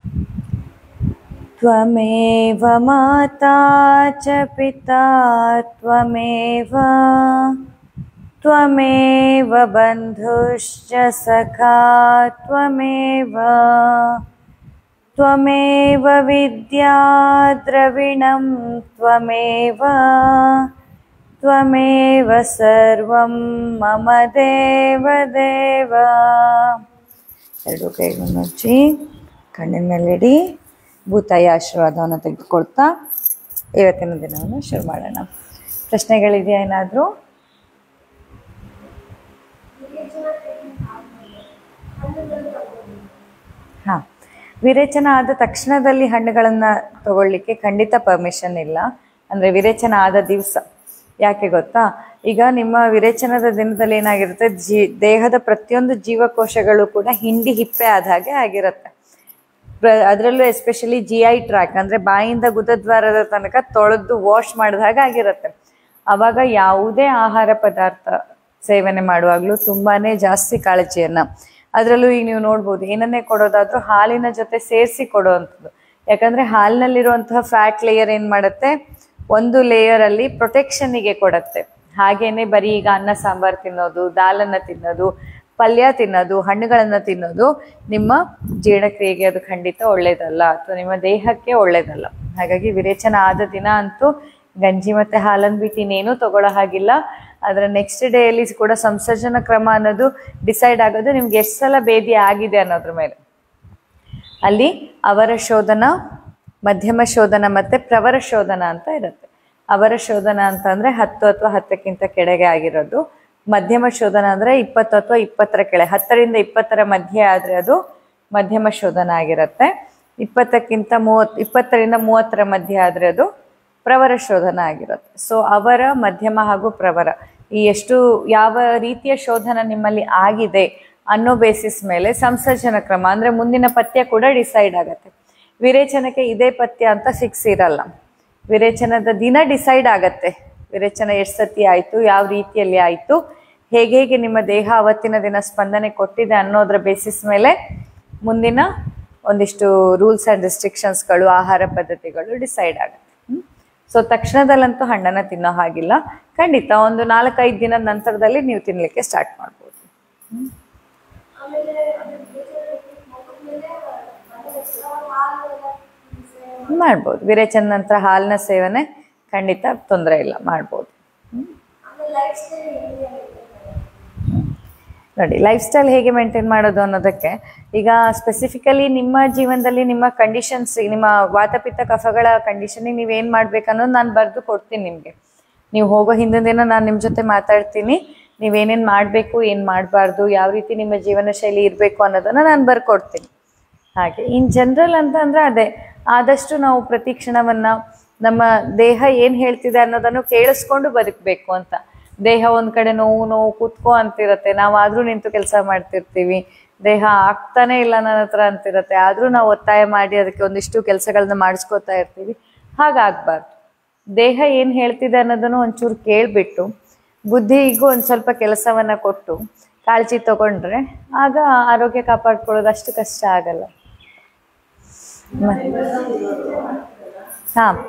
त्वमेव माता च पिता त्वमेव त्वमेव बन्धुश्च सखा त्वमेव त्वमेव विद्या द्रविणं त्वमेव त्वमेव सर्वं मम ದೇವ ದೇವ ಎರಡು ಕೈಗಳು ಮುಚ್ಚಿ ಕಣ್ಣಿನ ಮೇಲಿಡಿ ಭೂತಾಯಿ ಆಶೀರ್ವಾದವನ್ನು ತೆಗೆದುಕೊಳ್ತಾ ಇವತ್ತಿನ ದಿನವನ್ನು ಶುರು ಮಾಡೋಣ ಪ್ರಶ್ನೆಗಳಿದೆಯಾ ಏನಾದರೂ ಹಾಂ ವಿರೇಚನ ಆದ ತಕ್ಷಣದಲ್ಲಿ ಹಣ್ಣುಗಳನ್ನು ತಗೊಳ್ಳಿಕ್ಕೆ ಖಂಡಿತ ಪರ್ಮಿಷನ್ ಇಲ್ಲ ಅಂದರೆ ವಿರೇಚನ ಆದ ದಿವಸ ಯಾಕೆ ಗೊತ್ತಾ ಈಗ ನಿಮ್ಮ ವಿರೇಚನದ ದಿನದಲ್ಲಿ ಏನಾಗಿರುತ್ತೆ ಜೀ ದೇಹದ ಪ್ರತಿಯೊಂದು ಜೀವಕೋಶಗಳು ಕೂಡ ಹಿಂಡಿ ಹಿಪ್ಪೆ ಆದ ಹಾಗೆ ಆಗಿರುತ್ತೆ ಪ್ರ- ಅದರಲ್ಲೂ ಎಸ್ಪೆಷಲಿ ಜಿ ಐ ಟ್ರ್ಯಾಕ್ ಅಂದರೆ ಬಾಯಿಂದ ಗುದದ್ವಾರದ ತನಕ ತೊಳೆದು ವಾಶ್ ಮಾಡಿದ ಹಾಗೆ ಆಗಿರುತ್ತೆ ಅವಾಗ ಯಾವುದೇ ಆಹಾರ ಪದಾರ್ಥ ಸೇವನೆ ಮಾಡುವಾಗಲೂ ತುಂಬಾನೇ ಜಾಸ್ತಿ ಕಾಳಜಿಯನ್ನು ಅದರಲ್ಲೂ ಈಗ ನೀವು ನೋಡ್ಬೋದು ಏನನ್ನೇ ಕೊಡೋದಾದ್ರೂ ಹಾಲಿನ ಜೊತೆ ಸೇರಿಸಿ ಕೊಡುವಂಥದ್ದು ಯಾಕಂದರೆ ಹಾಲಿನಲ್ಲಿರುವಂತಹ ಫ್ಯಾಟ್ ಲೇಯರ್ ಏನು ಮಾಡುತ್ತೆ ಒಂದು ಲೇಯರಲ್ಲಿ ಪ್ರೊಟೆಕ್ಷನ್ನಿಗೆ ಕೊಡುತ್ತೆ ಹಾಗೇನೆ ಬರೀ ಈಗ ಅನ್ನ ಸಾಂಬಾರು ತಿನ್ನೋದು ದಾಲನ್ನು ತಿನ್ನೋದು ಪಲ್ಯ ತಿನ್ನೋದು ಹಣ್ಣುಗಳನ್ನು ತಿನ್ನೋದು ನಿಮ್ಮ ಜೀರ್ಣಕ್ರಿಯೆಗೆ ಅದು ಖಂಡಿತ ಒಳ್ಳೇದಲ್ಲ ಅಥವಾ ನಿಮ್ಮ ದೇಹಕ್ಕೆ ಒಳ್ಳೇದಲ್ಲ ಹಾಗಾಗಿ ವಿರೇಚನ ಆದ ದಿನ ಅಂತೂ ಗಂಜಿ ಮತ್ತು ಹಾಲನ್ನು ಬಿಟ್ಟು ಇನ್ನೇನೂ ತಗೊಳ್ಳೋ ಹಾಗಿಲ್ಲ ಅದರ ನೆಕ್ಸ್ಟ್ ಡೇಯಲ್ಲಿ ಕೂಡ ಸಂಸರ್ಜನ ಕ್ರಮ ಅನ್ನೋದು ಡಿಸೈಡ್ ಆಗೋದು ನಿಮ್ಗೆ ಎಷ್ಟು ಸಲ ಭೇದಿ ಆಗಿದೆ ಅನ್ನೋದ್ರ ಮೇಲೆ ಅಲ್ಲಿ ಅವರ ಶೋಧನ ಮಧ್ಯಮ ಶೋಧನ ಮತ್ತು ಪ್ರವರ ಶೋಧನ ಅಂತ ಇರುತ್ತೆ ಅವರ ಶೋಧನ ಅಂತ ಅಂದರೆ ಹತ್ತು ಅಥವಾ ಹತ್ತಕ್ಕಿಂತ ಕೆಳಗೆ ಆಗಿರೋದು ಮಧ್ಯಮ ಶೋಧನ ಅಂದರೆ ಇಪ್ಪತ್ತು ಅಥವಾ ಇಪ್ಪತ್ತರ ಕೆಳಗೆ ಹತ್ತರಿಂದ ಇಪ್ಪತ್ತರ ಮಧ್ಯೆ ಆದರೆ ಅದು ಮಧ್ಯಮ ಶೋಧನ ಆಗಿರುತ್ತೆ ಇಪ್ಪತ್ತಕ್ಕಿಂತ ಮೂವತ್ತು ಇಪ್ಪತ್ತರಿಂದ ಮೂವತ್ತರ ಮಧ್ಯೆ ಆದರೆ ಅದು ಪ್ರವರ ಶೋಧನ ಆಗಿರುತ್ತೆ ಸೊ ಅವರ ಮಧ್ಯಮ ಹಾಗೂ ಪ್ರವರ ಈ ಎಷ್ಟು ಯಾವ ರೀತಿಯ ಶೋಧನ ನಿಮ್ಮಲ್ಲಿ ಆಗಿದೆ ಅನ್ನೋ ಬೇಸಿಸ್ ಮೇಲೆ ಸಂಸರ್ಜನ ಕ್ರಮ ಅಂದರೆ ಮುಂದಿನ ಪಥ್ಯ ಕೂಡ ಡಿಸೈಡ್ ಆಗುತ್ತೆ ವಿರೇಚನಕ್ಕೆ ಇದೇ ಪಥ್ಯ ಅಂತ ಫಿಕ್ಸ್ ಇರಲ್ಲ ವಿರೇಚನದ ದಿನ ಡಿಸೈಡ್ ಆಗತ್ತೆ ವಿರೇಚನ ಎಷ್ಟು ಸತಿ ಆಯಿತು ಯಾವ ರೀತಿಯಲ್ಲಿ ಆಯಿತು ಹೇಗೆ ಹೇಗೆ ನಿಮ್ಮ ದೇಹ ಅವತ್ತಿನ ದಿನ ಸ್ಪಂದನೆ ಕೊಟ್ಟಿದೆ ಅನ್ನೋದ್ರ ಬೇಸಿಸ್ ಮೇಲೆ ಮುಂದಿನ ಒಂದಿಷ್ಟು ರೂಲ್ಸ್ ಆ್ಯಂಡ್ ರೆಸ್ಟ್ರಿಕ್ಷನ್ಸ್ಗಳು ಆಹಾರ ಪದ್ಧತಿಗಳು ಡಿಸೈಡ್ ಆಗುತ್ತೆ ಸೊ ತಕ್ಷಣದಲ್ಲಂತೂ ಹಣ್ಣನ್ನು ತಿನ್ನೋ ಹಾಗಿಲ್ಲ ಖಂಡಿತ ಒಂದು ನಾಲ್ಕೈದು ದಿನದ ನಂತರದಲ್ಲಿ ನೀವು ತಿನ್ನಲಿಕ್ಕೆ ಸ್ಟಾರ್ಟ್ ಮಾಡ್ಬೋದು ಮಾಡ್ಬೋದು ವಿರೇಚನ ನಂತರ ಹಾಲಿನ ಸೇವನೆ ಖಂಡಿತ ತೊಂದರೆ ಇಲ್ಲ ಮಾಡ್ಬೋದು ನೋಡಿ ಲೈಫ್ ಸ್ಟೈಲ್ ಹೇಗೆ ಮೇಂಟೈನ್ ಮಾಡೋದು ಅನ್ನೋದಕ್ಕೆ ಈಗ ಸ್ಪೆಸಿಫಿಕಲಿ ನಿಮ್ಮ ಜೀವನದಲ್ಲಿ ನಿಮ್ಮ ಕಂಡೀಷನ್ಸ್ ನಿಮ್ಮ ವಾತಪಿತ್ತ ಕಫಗಳ ಕಂಡೀಷನಿಗೆ ನೀವೇನು ಮಾಡ್ಬೇಕು ಅನ್ನೋದು ನಾನು ಬರೆದು ಕೊಡ್ತೀನಿ ನಿಮಗೆ ನೀವು ಹೋಗೋ ಹಿಂದಿನ ದಿನ ನಾನು ನಿಮ್ಮ ಜೊತೆ ಮಾತಾಡ್ತೀನಿ ನೀವೇನೇನು ಮಾಡಬೇಕು ಏನು ಮಾಡಬಾರ್ದು ಯಾವ ರೀತಿ ನಿಮ್ಮ ಜೀವನ ಶೈಲಿ ಇರಬೇಕು ಅನ್ನೋದನ್ನು ನಾನು ಬರ್ಕೊಡ್ತೀನಿ ಹಾಗೆ ಇನ್ ಜನರಲ್ ಅಂತ ಅಂದ್ರೆ ಅದೇ ಆದಷ್ಟು ನಾವು ಪ್ರತಿ ಕ್ಷಣವನ್ನ ನಮ್ಮ ದೇಹ ಏನು ಹೇಳ್ತಿದೆ ಅನ್ನೋದನ್ನು ಕೇಳಿಸ್ಕೊಂಡು ಬದುಕಬೇಕು ಅಂತ ದೇಹ ಒಂದ್ ಕಡೆ ನೋವು ನೋವು ಕೂತ್ಕೋ ಅಂತಿರತ್ತೆ ನಾವು ಆದ್ರೂ ನಿಂತು ಕೆಲಸ ಮಾಡ್ತಿರ್ತೀವಿ ದೇಹ ಆಗ್ತಾನೆ ಇಲ್ಲ ನನ್ನ ಹತ್ರ ಅಂತಿರತ್ತೆ ಆದ್ರೂ ನಾವು ಒತ್ತಾಯ ಮಾಡಿ ಅದಕ್ಕೆ ಒಂದಿಷ್ಟು ಕೆಲಸಗಳನ್ನ ಮಾಡಿಸ್ಕೋತಾ ಇರ್ತೀವಿ ಹಾಗಾಗ್ಬಾರ್ದು ದೇಹ ಏನು ಹೇಳ್ತಿದೆ ಅನ್ನೋದನ್ನು ಒಂಚೂರು ಕೇಳಿಬಿಟ್ಟು ಬುದ್ಧಿಗೂ ಒಂದು ಸ್ವಲ್ಪ ಕೆಲಸವನ್ನ ಕೊಟ್ಟು ಕಾಳಜಿ ತಗೊಂಡ್ರೆ ಆಗ ಆರೋಗ್ಯ ಕಾಪಾಡ್ಕೊಳ್ಳೋದು ಅಷ್ಟು ಕಷ್ಟ ಆಗಲ್ಲ ಹಾಂ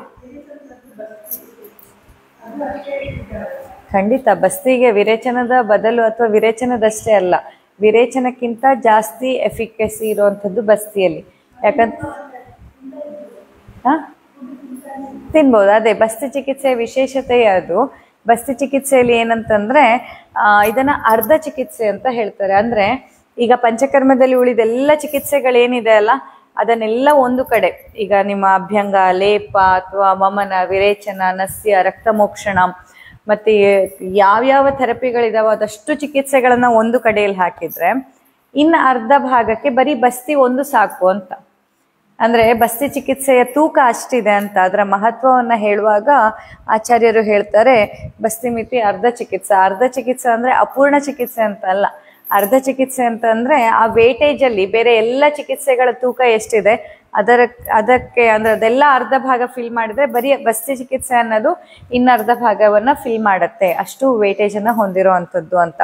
ಖಂಡಿತ ಬಸ್ತಿಗೆ ವಿರೇಚನದ ಬದಲು ಅಥವಾ ವಿರೇಚನದಷ್ಟೇ ಅಲ್ಲ ವಿರೇಚನಕ್ಕಿಂತ ಜಾಸ್ತಿ ಎಫಿಕಸಿ ಇರುವಂಥದ್ದು ಬಸ್ತಿಯಲ್ಲಿ ಯಾಕಂತ ಹಾಂ ತಿನ್ಬೋದು ಅದೇ ಬಸ್ತಿ ಚಿಕಿತ್ಸೆಯ ವಿಶೇಷತೆಯೇ ಅದು ಬಸ್ತಿ ಚಿಕಿತ್ಸೆಯಲ್ಲಿ ಏನಂತಂದ್ರೆ ಆ, ಇದನ್ನ ಅರ್ಧ ಚಿಕಿತ್ಸೆ ಅಂತ ಹೇಳ್ತಾರೆ ಅಂದ್ರೆ ಈಗ ಪಂಚಕರ್ಮದಲ್ಲಿ ಉಳಿದೆಲ್ಲ ಚಿಕಿತ್ಸೆಗಳೇನಿದೆ ಅಲ್ಲ ಅದನ್ನೆಲ್ಲ ಒಂದು ಕಡೆ ಈಗ ನಿಮ್ಮ ಅಭ್ಯಂಗ ಲೇಪ ಅಥವಾ ವಮನ ವಿರೇಚನ ನಸ್ಯ ರಕ್ತಮೋಕ್ಷಣ ಮತ್ತೆ ಯಾವ್ಯಾವ ಥೆರಪಿಗಳಿದಾವೋ ಅದಷ್ಟು ಚಿಕಿತ್ಸೆಗಳನ್ನ ಒಂದು ಕಡೆಯಲ್ಲಿ ಹಾಕಿದ್ರೆ ಇನ್ನು ಅರ್ಧ ಭಾಗಕ್ಕೆ ಬರೀ ಬಸ್ತಿ ಒಂದು ಸಾಕು ಅಂತ ಅಂದ್ರೆ ಬಸ್ತಿ ಚಿಕಿತ್ಸೆಯ ತೂಕ ಅಷ್ಟಿದೆ ಅಂತ ಅದರ ಮಹತ್ವವನ್ನ ಹೇಳುವಾಗ ಆಚಾರ್ಯರು ಹೇಳ್ತಾರೆ ಬಸ್ತಿ ಮಿತಿ ಅರ್ಧ ಚಿಕಿತ್ಸೆ ಅರ್ಧ ಚಿಕಿತ್ಸೆ ಅಂದ್ರೆ ಅಪೂರ್ಣ ಚಿಕಿತ್ಸೆ ಅಂತ ಅಲ್ಲ ಅರ್ಧ ಚಿಕಿತ್ಸೆ ಅಂತ ಅಂದ್ರೆ ಆ ವೇಟೇಜ್ ಅಲ್ಲಿ ಬೇರೆ ಎಲ್ಲ ಚಿಕಿತ್ಸೆಗಳ ತೂಕ ಎಷ್ಟಿದೆ ಅದರ ಅದಕ್ಕೆ ಅಂದ್ರೆ ಅದೆಲ್ಲ ಅರ್ಧ ಭಾಗ ಫಿಲ್ ಮಾಡಿದ್ರೆ ಬರೀ ಬಸ್ತಿ ಚಿಕಿತ್ಸೆ ಅನ್ನೋದು ಇನ್ನು ಅರ್ಧ ಭಾಗವನ್ನ ಫಿಲ್ ಮಾಡುತ್ತೆ ಅಷ್ಟು ವೇಟೇಜ್ ಅನ್ನ ಹೊಂದಿರೋ ಅಂಥದ್ದು ಅಂತ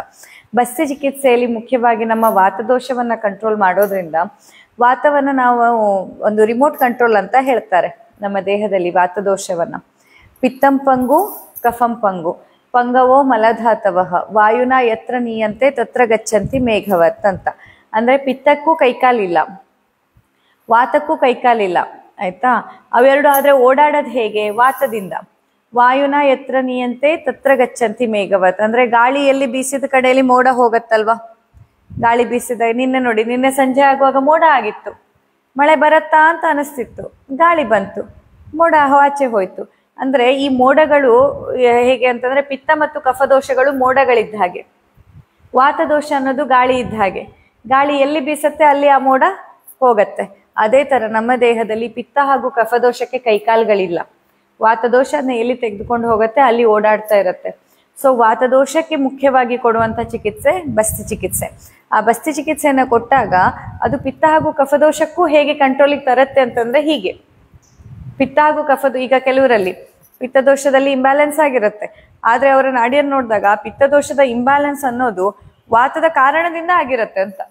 ಬಸ್ತಿ ಚಿಕಿತ್ಸೆಯಲ್ಲಿ ಮುಖ್ಯವಾಗಿ ನಮ್ಮ ವಾತದೋಷವನ್ನ ಕಂಟ್ರೋಲ್ ಮಾಡೋದ್ರಿಂದ ವಾತವನ್ನ ನಾವು ಒಂದು ರಿಮೋಟ್ ಕಂಟ್ರೋಲ್ ಅಂತ ಹೇಳ್ತಾರೆ ನಮ್ಮ ದೇಹದಲ್ಲಿ ವಾತದೋಷವನ್ನ ಪಿತ್ತಂ ಪಂಗು ಕಫಂ ಪಂಗು ಪಂಗವೋ ಮಲಧಾತವಃ ವಾಯುನ ಯತ್ರ ನೀಯಂತೆ ತತ್ರ ಗಚ್ಚಂತಿ ಮೇಘವತ್ ಅಂತ ಅಂದ್ರೆ ಪಿತ್ತಕ್ಕೂ ಕೈಕಾಲಿಲ್ಲ ವಾತಕ್ಕೂ ಕೈಕಾಲಿಲ್ಲ ಆಯ್ತಾ ಅವೆರಡು ಆದ್ರೆ ಓಡಾಡೋದು ಹೇಗೆ ವಾತದಿಂದ ವಾಯುನ ಎತ್ರ ನೀಯಂತೆ ತತ್ರ ಗಚ್ಚಂತಿ ಮೇಘವತ್ ಅಂದ್ರೆ ಗಾಳಿ ಎಲ್ಲಿ ಬೀಸಿದ ಕಡೆಯಲ್ಲಿ ಮೋಡ ಹೋಗತ್ತಲ್ವಾ ಗಾಳಿ ಬೀಸಿದ ನಿನ್ನೆ ನೋಡಿ ನಿನ್ನೆ ಸಂಜೆ ಆಗುವಾಗ ಮೋಡ ಆಗಿತ್ತು ಮಳೆ ಬರತ್ತಾ ಅಂತ ಅನಿಸ್ತಿತ್ತು ಗಾಳಿ ಬಂತು ಮೋಡ ಆಚೆ ಹೋಯ್ತು ಅಂದ್ರೆ ಈ ಮೋಡಗಳು ಆ, ಹೇಗೆ ಅಂತಂದ್ರೆ ಪಿತ್ತ ಮತ್ತು ಕಫದೋಷಗಳು ಮೋಡಗಳಿದ್ದ ಹಾಗೆ ವಾತದೋಷ ಅನ್ನೋದು ಗಾಳಿ ಇದ್ದ ಹಾಗೆ ಗಾಳಿ ಎಲ್ಲಿ ಬೀಸತ್ತೆ ಅಲ್ಲಿ ಆ ಮೋಡ ಹೋಗತ್ತೆ ಅದೇ ತರ ನಮ್ಮ ದೇಹದಲ್ಲಿ ಪಿತ್ತ ಹಾಗೂ ಕಫದೋಷಕ್ಕೆ ಕೈಕಾಲ್ಗಳಿಲ್ಲ ವಾತದೋಷನ ಎಲ್ಲಿ ತೆಗೆದುಕೊಂಡು ಹೋಗುತ್ತೆ ಅಲ್ಲಿ ಓಡಾಡ್ತಾ ಇರುತ್ತೆ ಸೊ ವಾತದೋಷಕ್ಕೆ ಮುಖ್ಯವಾಗಿ ಕೊಡುವಂತ ಚಿಕಿತ್ಸೆ ಬಸ್ತಿ ಚಿಕಿತ್ಸೆ ಆ ಬಸ್ತಿ ಚಿಕಿತ್ಸೆಯನ್ನ ಕೊಟ್ಟಾಗ ಅದು ಪಿತ್ತ ಹಾಗೂ ಕಫದೋಷಕ್ಕೂ ಹೇಗೆ ಕಂಟ್ರೋಲಿಗೆ ತರುತ್ತೆ ಅಂತಂದ್ರೆ ಹೀಗೆ ಪಿತ್ತ ಹಾಗೂ ಕಫದ ಈಗ ಕೆಲವರಲ್ಲಿ ಪಿತ್ತದೋಷದಲ್ಲಿ ಇಂಬ್ಯಾಲೆನ್ಸ್ ಆಗಿರುತ್ತೆ ಆದ್ರೆ ಅವರ ನಾಡಿಯನ್ನು ನೋಡಿದಾಗ ಆ ಪಿತ್ತದೋಷದ ಇಂಬ್ಯಾಲೆನ್ಸ್ ಅನ್ನೋದು ವಾತದ ಕಾರಣದಿಂದ ಆಗಿರುತ್ತೆ ಅಂತ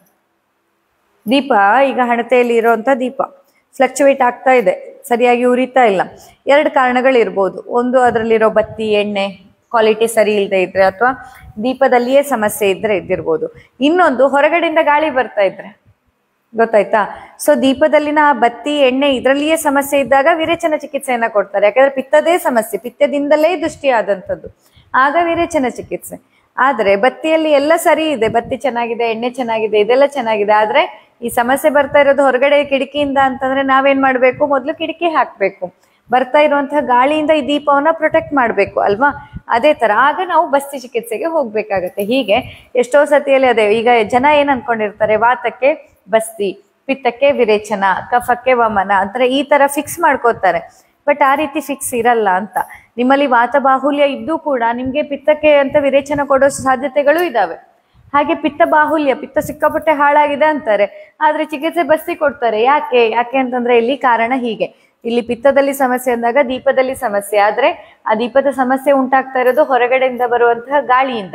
ದೀಪ ಈಗ ಹಣತೆಯಲ್ಲಿ ಇರುವಂತ ದೀಪ ಫ್ಲಕ್ಚುವೇಟ್ ಆಗ್ತಾ ಇದೆ ಸರಿಯಾಗಿ ಉರಿತಾ ಇಲ್ಲ ಎರಡು ಕಾರಣಗಳಿರ್ಬೋದು ಒಂದು ಅದರಲ್ಲಿರೋ ಬತ್ತಿ ಎಣ್ಣೆ ಕ್ವಾಲಿಟಿ ಸರಿ ಇಲ್ಲದೆ ಇದ್ರೆ ಅಥವಾ ದೀಪದಲ್ಲಿಯೇ ಸಮಸ್ಯೆ ಇದ್ರೆ ಇದ್ದಿರ್ಬೋದು ಇನ್ನೊಂದು ಹೊರಗಡೆಯಿಂದ ಗಾಳಿ ಬರ್ತಾ ಇದ್ರೆ ಗೊತ್ತಾಯ್ತಾ ಸೊ ದೀಪದಲ್ಲಿನ ಆ ಬತ್ತಿ ಎಣ್ಣೆ ಇದರಲ್ಲಿಯೇ ಸಮಸ್ಯೆ ಇದ್ದಾಗ ವಿರೇಚನ ಚಿಕಿತ್ಸೆಯನ್ನ ಕೊಡ್ತಾರೆ ಯಾಕಂದ್ರೆ ಪಿತ್ತದೇ ಸಮಸ್ಯೆ ಪಿತ್ತದಿಂದಲೇ ದೃಷ್ಟಿ ಆದಂಥದ್ದು ಆಗ ವಿರೇಚನ ಚಿಕಿತ್ಸೆ ಆದ್ರೆ ಬತ್ತಿಯಲ್ಲಿ ಎಲ್ಲ ಸರಿ ಇದೆ ಬತ್ತಿ ಚೆನ್ನಾಗಿದೆ ಎಣ್ಣೆ ಚೆನ್ನಾಗಿದೆ ಇದೆಲ್ಲ ಚೆನ್ನಾಗಿದೆ ಆದ್ರೆ ಈ ಸಮಸ್ಯೆ ಬರ್ತಾ ಇರೋದು ಹೊರಗಡೆ ಕಿಟಕಿಯಿಂದ ಅಂತಂದ್ರೆ ನಾವೇನ್ ಮಾಡ್ಬೇಕು ಮೊದಲು ಕಿಟಕಿ ಹಾಕ್ಬೇಕು ಬರ್ತಾ ಇರುವಂತಹ ಗಾಳಿಯಿಂದ ಈ ದೀಪವನ್ನ ಪ್ರೊಟೆಕ್ಟ್ ಮಾಡ್ಬೇಕು ಅಲ್ವಾ ಅದೇ ತರ ಆಗ ನಾವು ಬಸ್ತಿ ಚಿಕಿತ್ಸೆಗೆ ಹೋಗ್ಬೇಕಾಗತ್ತೆ ಹೀಗೆ ಎಷ್ಟೋ ಸತಿಯಲ್ಲಿ ಅದೇ ಈಗ ಜನ ಏನ್ ಅನ್ಕೊಂಡಿರ್ತಾರೆ ವಾತಕ್ಕೆ ಬಸ್ತಿ ಪಿತ್ತಕ್ಕೆ ವಿರೇಚನ ಕಫಕ್ಕೆ ವಮನ ಅಂದ್ರೆ ಈ ತರ ಫಿಕ್ಸ್ ಮಾಡ್ಕೋತಾರೆ ಬಟ್ ಆ ರೀತಿ ಫಿಕ್ಸ್ ಇರಲ್ಲ ಅಂತ ನಿಮ್ಮಲ್ಲಿ ವಾತ ಬಾಹುಲ್ಯ ಇದ್ದು ಕೂಡ ನಿಮ್ಗೆ ಪಿತ್ತಕ್ಕೆ ಅಂತ ವಿರೇಚನ ಕೊಡೋ ಸಾಧ್ಯತೆಗಳು ಇದಾವೆ ಹಾಗೆ ಪಿತ್ತ ಬಾಹುಲ್ಯ ಪಿತ್ತ ಸಿಕ್ಕಾಪಟ್ಟೆ ಹಾಳಾಗಿದೆ ಅಂತಾರೆ ಆದ್ರೆ ಚಿಕಿತ್ಸೆ ಬಸ್ತಿ ಕೊಡ್ತಾರೆ ಯಾಕೆ ಯಾಕೆ ಅಂತಂದ್ರೆ ಇಲ್ಲಿ ಕಾರಣ ಹೀಗೆ ಇಲ್ಲಿ ಪಿತ್ತದಲ್ಲಿ ಸಮಸ್ಯೆ ಅಂದಾಗ ದೀಪದಲ್ಲಿ ಸಮಸ್ಯೆ ಆದ್ರೆ ಆ ದೀಪದ ಸಮಸ್ಯೆ ಉಂಟಾಗ್ತಾ ಇರೋದು ಹೊರಗಡೆಯಿಂದ ಬರುವಂತಹ ಗಾಳಿಯಿಂದ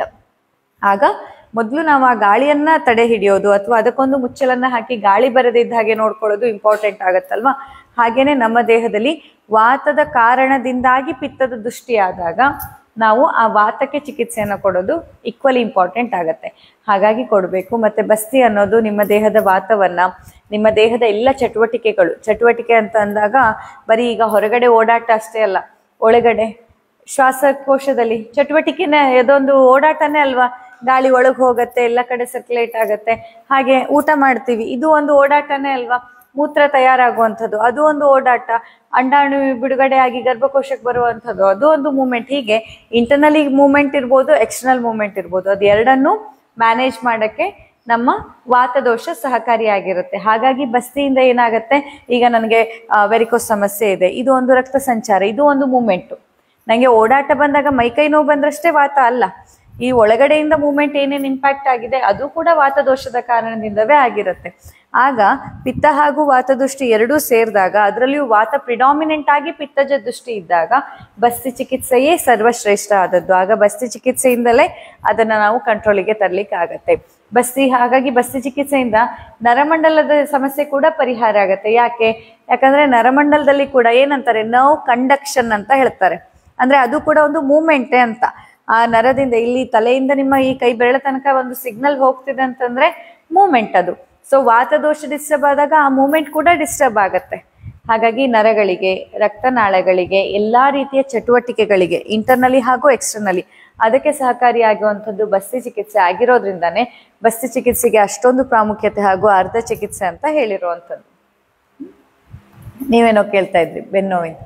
ಆಗ ಮೊದಲು ನಾವು ಆ ಗಾಳಿಯನ್ನ ತಡೆ ಹಿಡಿಯೋದು ಅಥವಾ ಅದಕ್ಕೊಂದು ಮುಚ್ಚಲನ್ನ ಹಾಕಿ ಗಾಳಿ ಬರದಿದ್ದ ಹಾಗೆ ನೋಡ್ಕೊಳ್ಳೋದು ಇಂಪಾರ್ಟೆಂಟ್ ಆಗತ್ತಲ್ವಾ ಹಾಗೇನೆ ನಮ್ಮ ದೇಹದಲ್ಲಿ ವಾತದ ಕಾರಣದಿಂದಾಗಿ ಪಿತ್ತದ ದೃಷ್ಟಿಯಾದಾಗ ನಾವು ಆ ವಾತಕ್ಕೆ ಚಿಕಿತ್ಸೆಯನ್ನು ಕೊಡೋದು ಈಕ್ವಲಿ ಇಂಪಾರ್ಟೆಂಟ್ ಆಗತ್ತೆ ಹಾಗಾಗಿ ಕೊಡಬೇಕು ಮತ್ತೆ ಬಸ್ತಿ ಅನ್ನೋದು ನಿಮ್ಮ ದೇಹದ ವಾತವನ್ನ ನಿಮ್ಮ ದೇಹದ ಎಲ್ಲ ಚಟುವಟಿಕೆಗಳು ಚಟುವಟಿಕೆ ಅಂತ ಅಂದಾಗ ಬರೀ ಈಗ ಹೊರಗಡೆ ಓಡಾಟ ಅಷ್ಟೇ ಅಲ್ಲ ಒಳಗಡೆ ಶ್ವಾಸಕೋಶದಲ್ಲಿ ಚಟುವಟಿಕೆನೇ ಅದೊಂದು ಓಡಾಟನೇ ಅಲ್ವಾ ಗಾಳಿ ಒಳಗೆ ಹೋಗತ್ತೆ ಎಲ್ಲ ಕಡೆ ಸರ್ಕ್ಯುಲೇಟ್ ಆಗತ್ತೆ ಹಾಗೆ ಊಟ ಮಾಡ್ತೀವಿ ಇದು ಒಂದು ಓಡಾಟನೇ ಅಲ್ವಾ ಮೂತ್ರ ತಯಾರಾಗುವಂಥದ್ದು ಅದು ಒಂದು ಓಡಾಟ ಅಂಡಾಣು ಬಿಡುಗಡೆ ಆಗಿ ಗರ್ಭಕೋಶಕ್ಕೆ ಬರುವಂಥದ್ದು ಅದು ಒಂದು ಮೂಮೆಂಟ್ ಹೀಗೆ ಇಂಟರ್ನಲಿ ಮೂಮೆಂಟ್ ಇರ್ಬೋದು ಎಕ್ಸ್ಟರ್ನಲ್ ಮೂಮೆಂಟ್ ಇರ್ಬೋದು ಅದು ಎರಡನ್ನೂ ಮ್ಯಾನೇಜ್ ಮಾಡಕ್ಕೆ ನಮ್ಮ ವಾತದೋಷ ಸಹಕಾರಿಯಾಗಿರುತ್ತೆ ಹಾಗಾಗಿ ಬಸ್ತಿಯಿಂದ ಏನಾಗುತ್ತೆ ಈಗ ನನಗೆ ವೆರಿಕೋಸ್ ಸಮಸ್ಯೆ ಇದೆ ಇದು ಒಂದು ರಕ್ತ ಸಂಚಾರ ಇದು ಒಂದು ಮೂಮೆಂಟು ನನಗೆ ಓಡಾಟ ಬಂದಾಗ ಮೈಕೈ ನೋವು ಬಂದ್ರಷ್ಟೇ ವಾತ ಅಲ್ಲ ಈ ಒಳಗಡೆಯಿಂದ ಮೂಮೆಂಟ್ ಏನೇನು ಇಂಪ್ಯಾಕ್ಟ್ ಆಗಿದೆ ಅದು ಕೂಡ ವಾತದೋಷದ ಕಾರಣದಿಂದವೇ ಆಗಿರುತ್ತೆ ಆಗ ಪಿತ್ತ ಹಾಗೂ ವಾತದೃಷ್ಟಿ ಎರಡೂ ಸೇರಿದಾಗ ಅದರಲ್ಲಿಯೂ ವಾತ ಪ್ರಿಡಾಮಿನೆಂಟ್ ಆಗಿ ಪಿತ್ತಜ ದೃಷ್ಟಿ ಇದ್ದಾಗ ಬಸ್ತಿ ಚಿಕಿತ್ಸೆಯೇ ಸರ್ವಶ್ರೇಷ್ಠ ಆದದ್ದು ಆಗ ಬಸ್ತಿ ಚಿಕಿತ್ಸೆಯಿಂದಲೇ ಅದನ್ನ ನಾವು ಕಂಟ್ರೋಲಿಗೆ ತರ್ಲಿಕ್ಕೆ ಆಗತ್ತೆ ಬಸ್ತಿ ಹಾಗಾಗಿ ಬಸ್ತಿ ಚಿಕಿತ್ಸೆಯಿಂದ ನರಮಂಡಲದ ಸಮಸ್ಯೆ ಕೂಡ ಪರಿಹಾರ ಆಗತ್ತೆ ಯಾಕೆ ಯಾಕಂದ್ರೆ ನರಮಂಡಲದಲ್ಲಿ ಕೂಡ ಏನಂತಾರೆ ನರ್ವ್ ಕಂಡಕ್ಷನ್ ಅಂತ ಹೇಳ್ತಾರೆ ಅಂದ್ರೆ ಅದು ಕೂಡ ಒಂದು ಮೂಮೆಂಟೇ ಅಂತ ಆ ನರದಿಂದ ಇಲ್ಲಿ ತಲೆಯಿಂದ ನಿಮ್ಮ ಈ ಕೈ ಬೆರಳ ತನಕ ಒಂದು ಸಿಗ್ನಲ್ ಹೋಗ್ತಿದೆ ಅಂತಂದ್ರೆ ಮೂಮೆಂಟ್ ಅದು ಸೊ ವಾತದೋಷ ಡಿಸ್ಟರ್ಬ್ ಆದಾಗ ಆ ಮೂಮೆಂಟ್ ಕೂಡ ಡಿಸ್ಟರ್ಬ್ ಆಗತ್ತೆ ಹಾಗಾಗಿ ನರಗಳಿಗೆ ರಕ್ತನಾಳಗಳಿಗೆ ಎಲ್ಲಾ ರೀತಿಯ ಚಟುವಟಿಕೆಗಳಿಗೆ ಇಂಟರ್ನಲಿ ಹಾಗೂ ಎಕ್ಸ್ಟರ್ನಲಿ ಅದಕ್ಕೆ ಸಹಕಾರಿಯಾಗುವಂಥದ್ದು ಬಸ್ತಿ ಚಿಕಿತ್ಸೆ ಆಗಿರೋದ್ರಿಂದಾನೇ ಬಸ್ತಿ ಚಿಕಿತ್ಸೆಗೆ ಅಷ್ಟೊಂದು ಪ್ರಾಮುಖ್ಯತೆ ಹಾಗೂ ಅರ್ಧ ಚಿಕಿತ್ಸೆ ಅಂತ ಹೇಳಿರುವಂಥದ್ದು ನೀವೇನೋ ಕೇಳ್ತಾ ಇದ್ರಿ ಬೆನ್ನೋವಿನ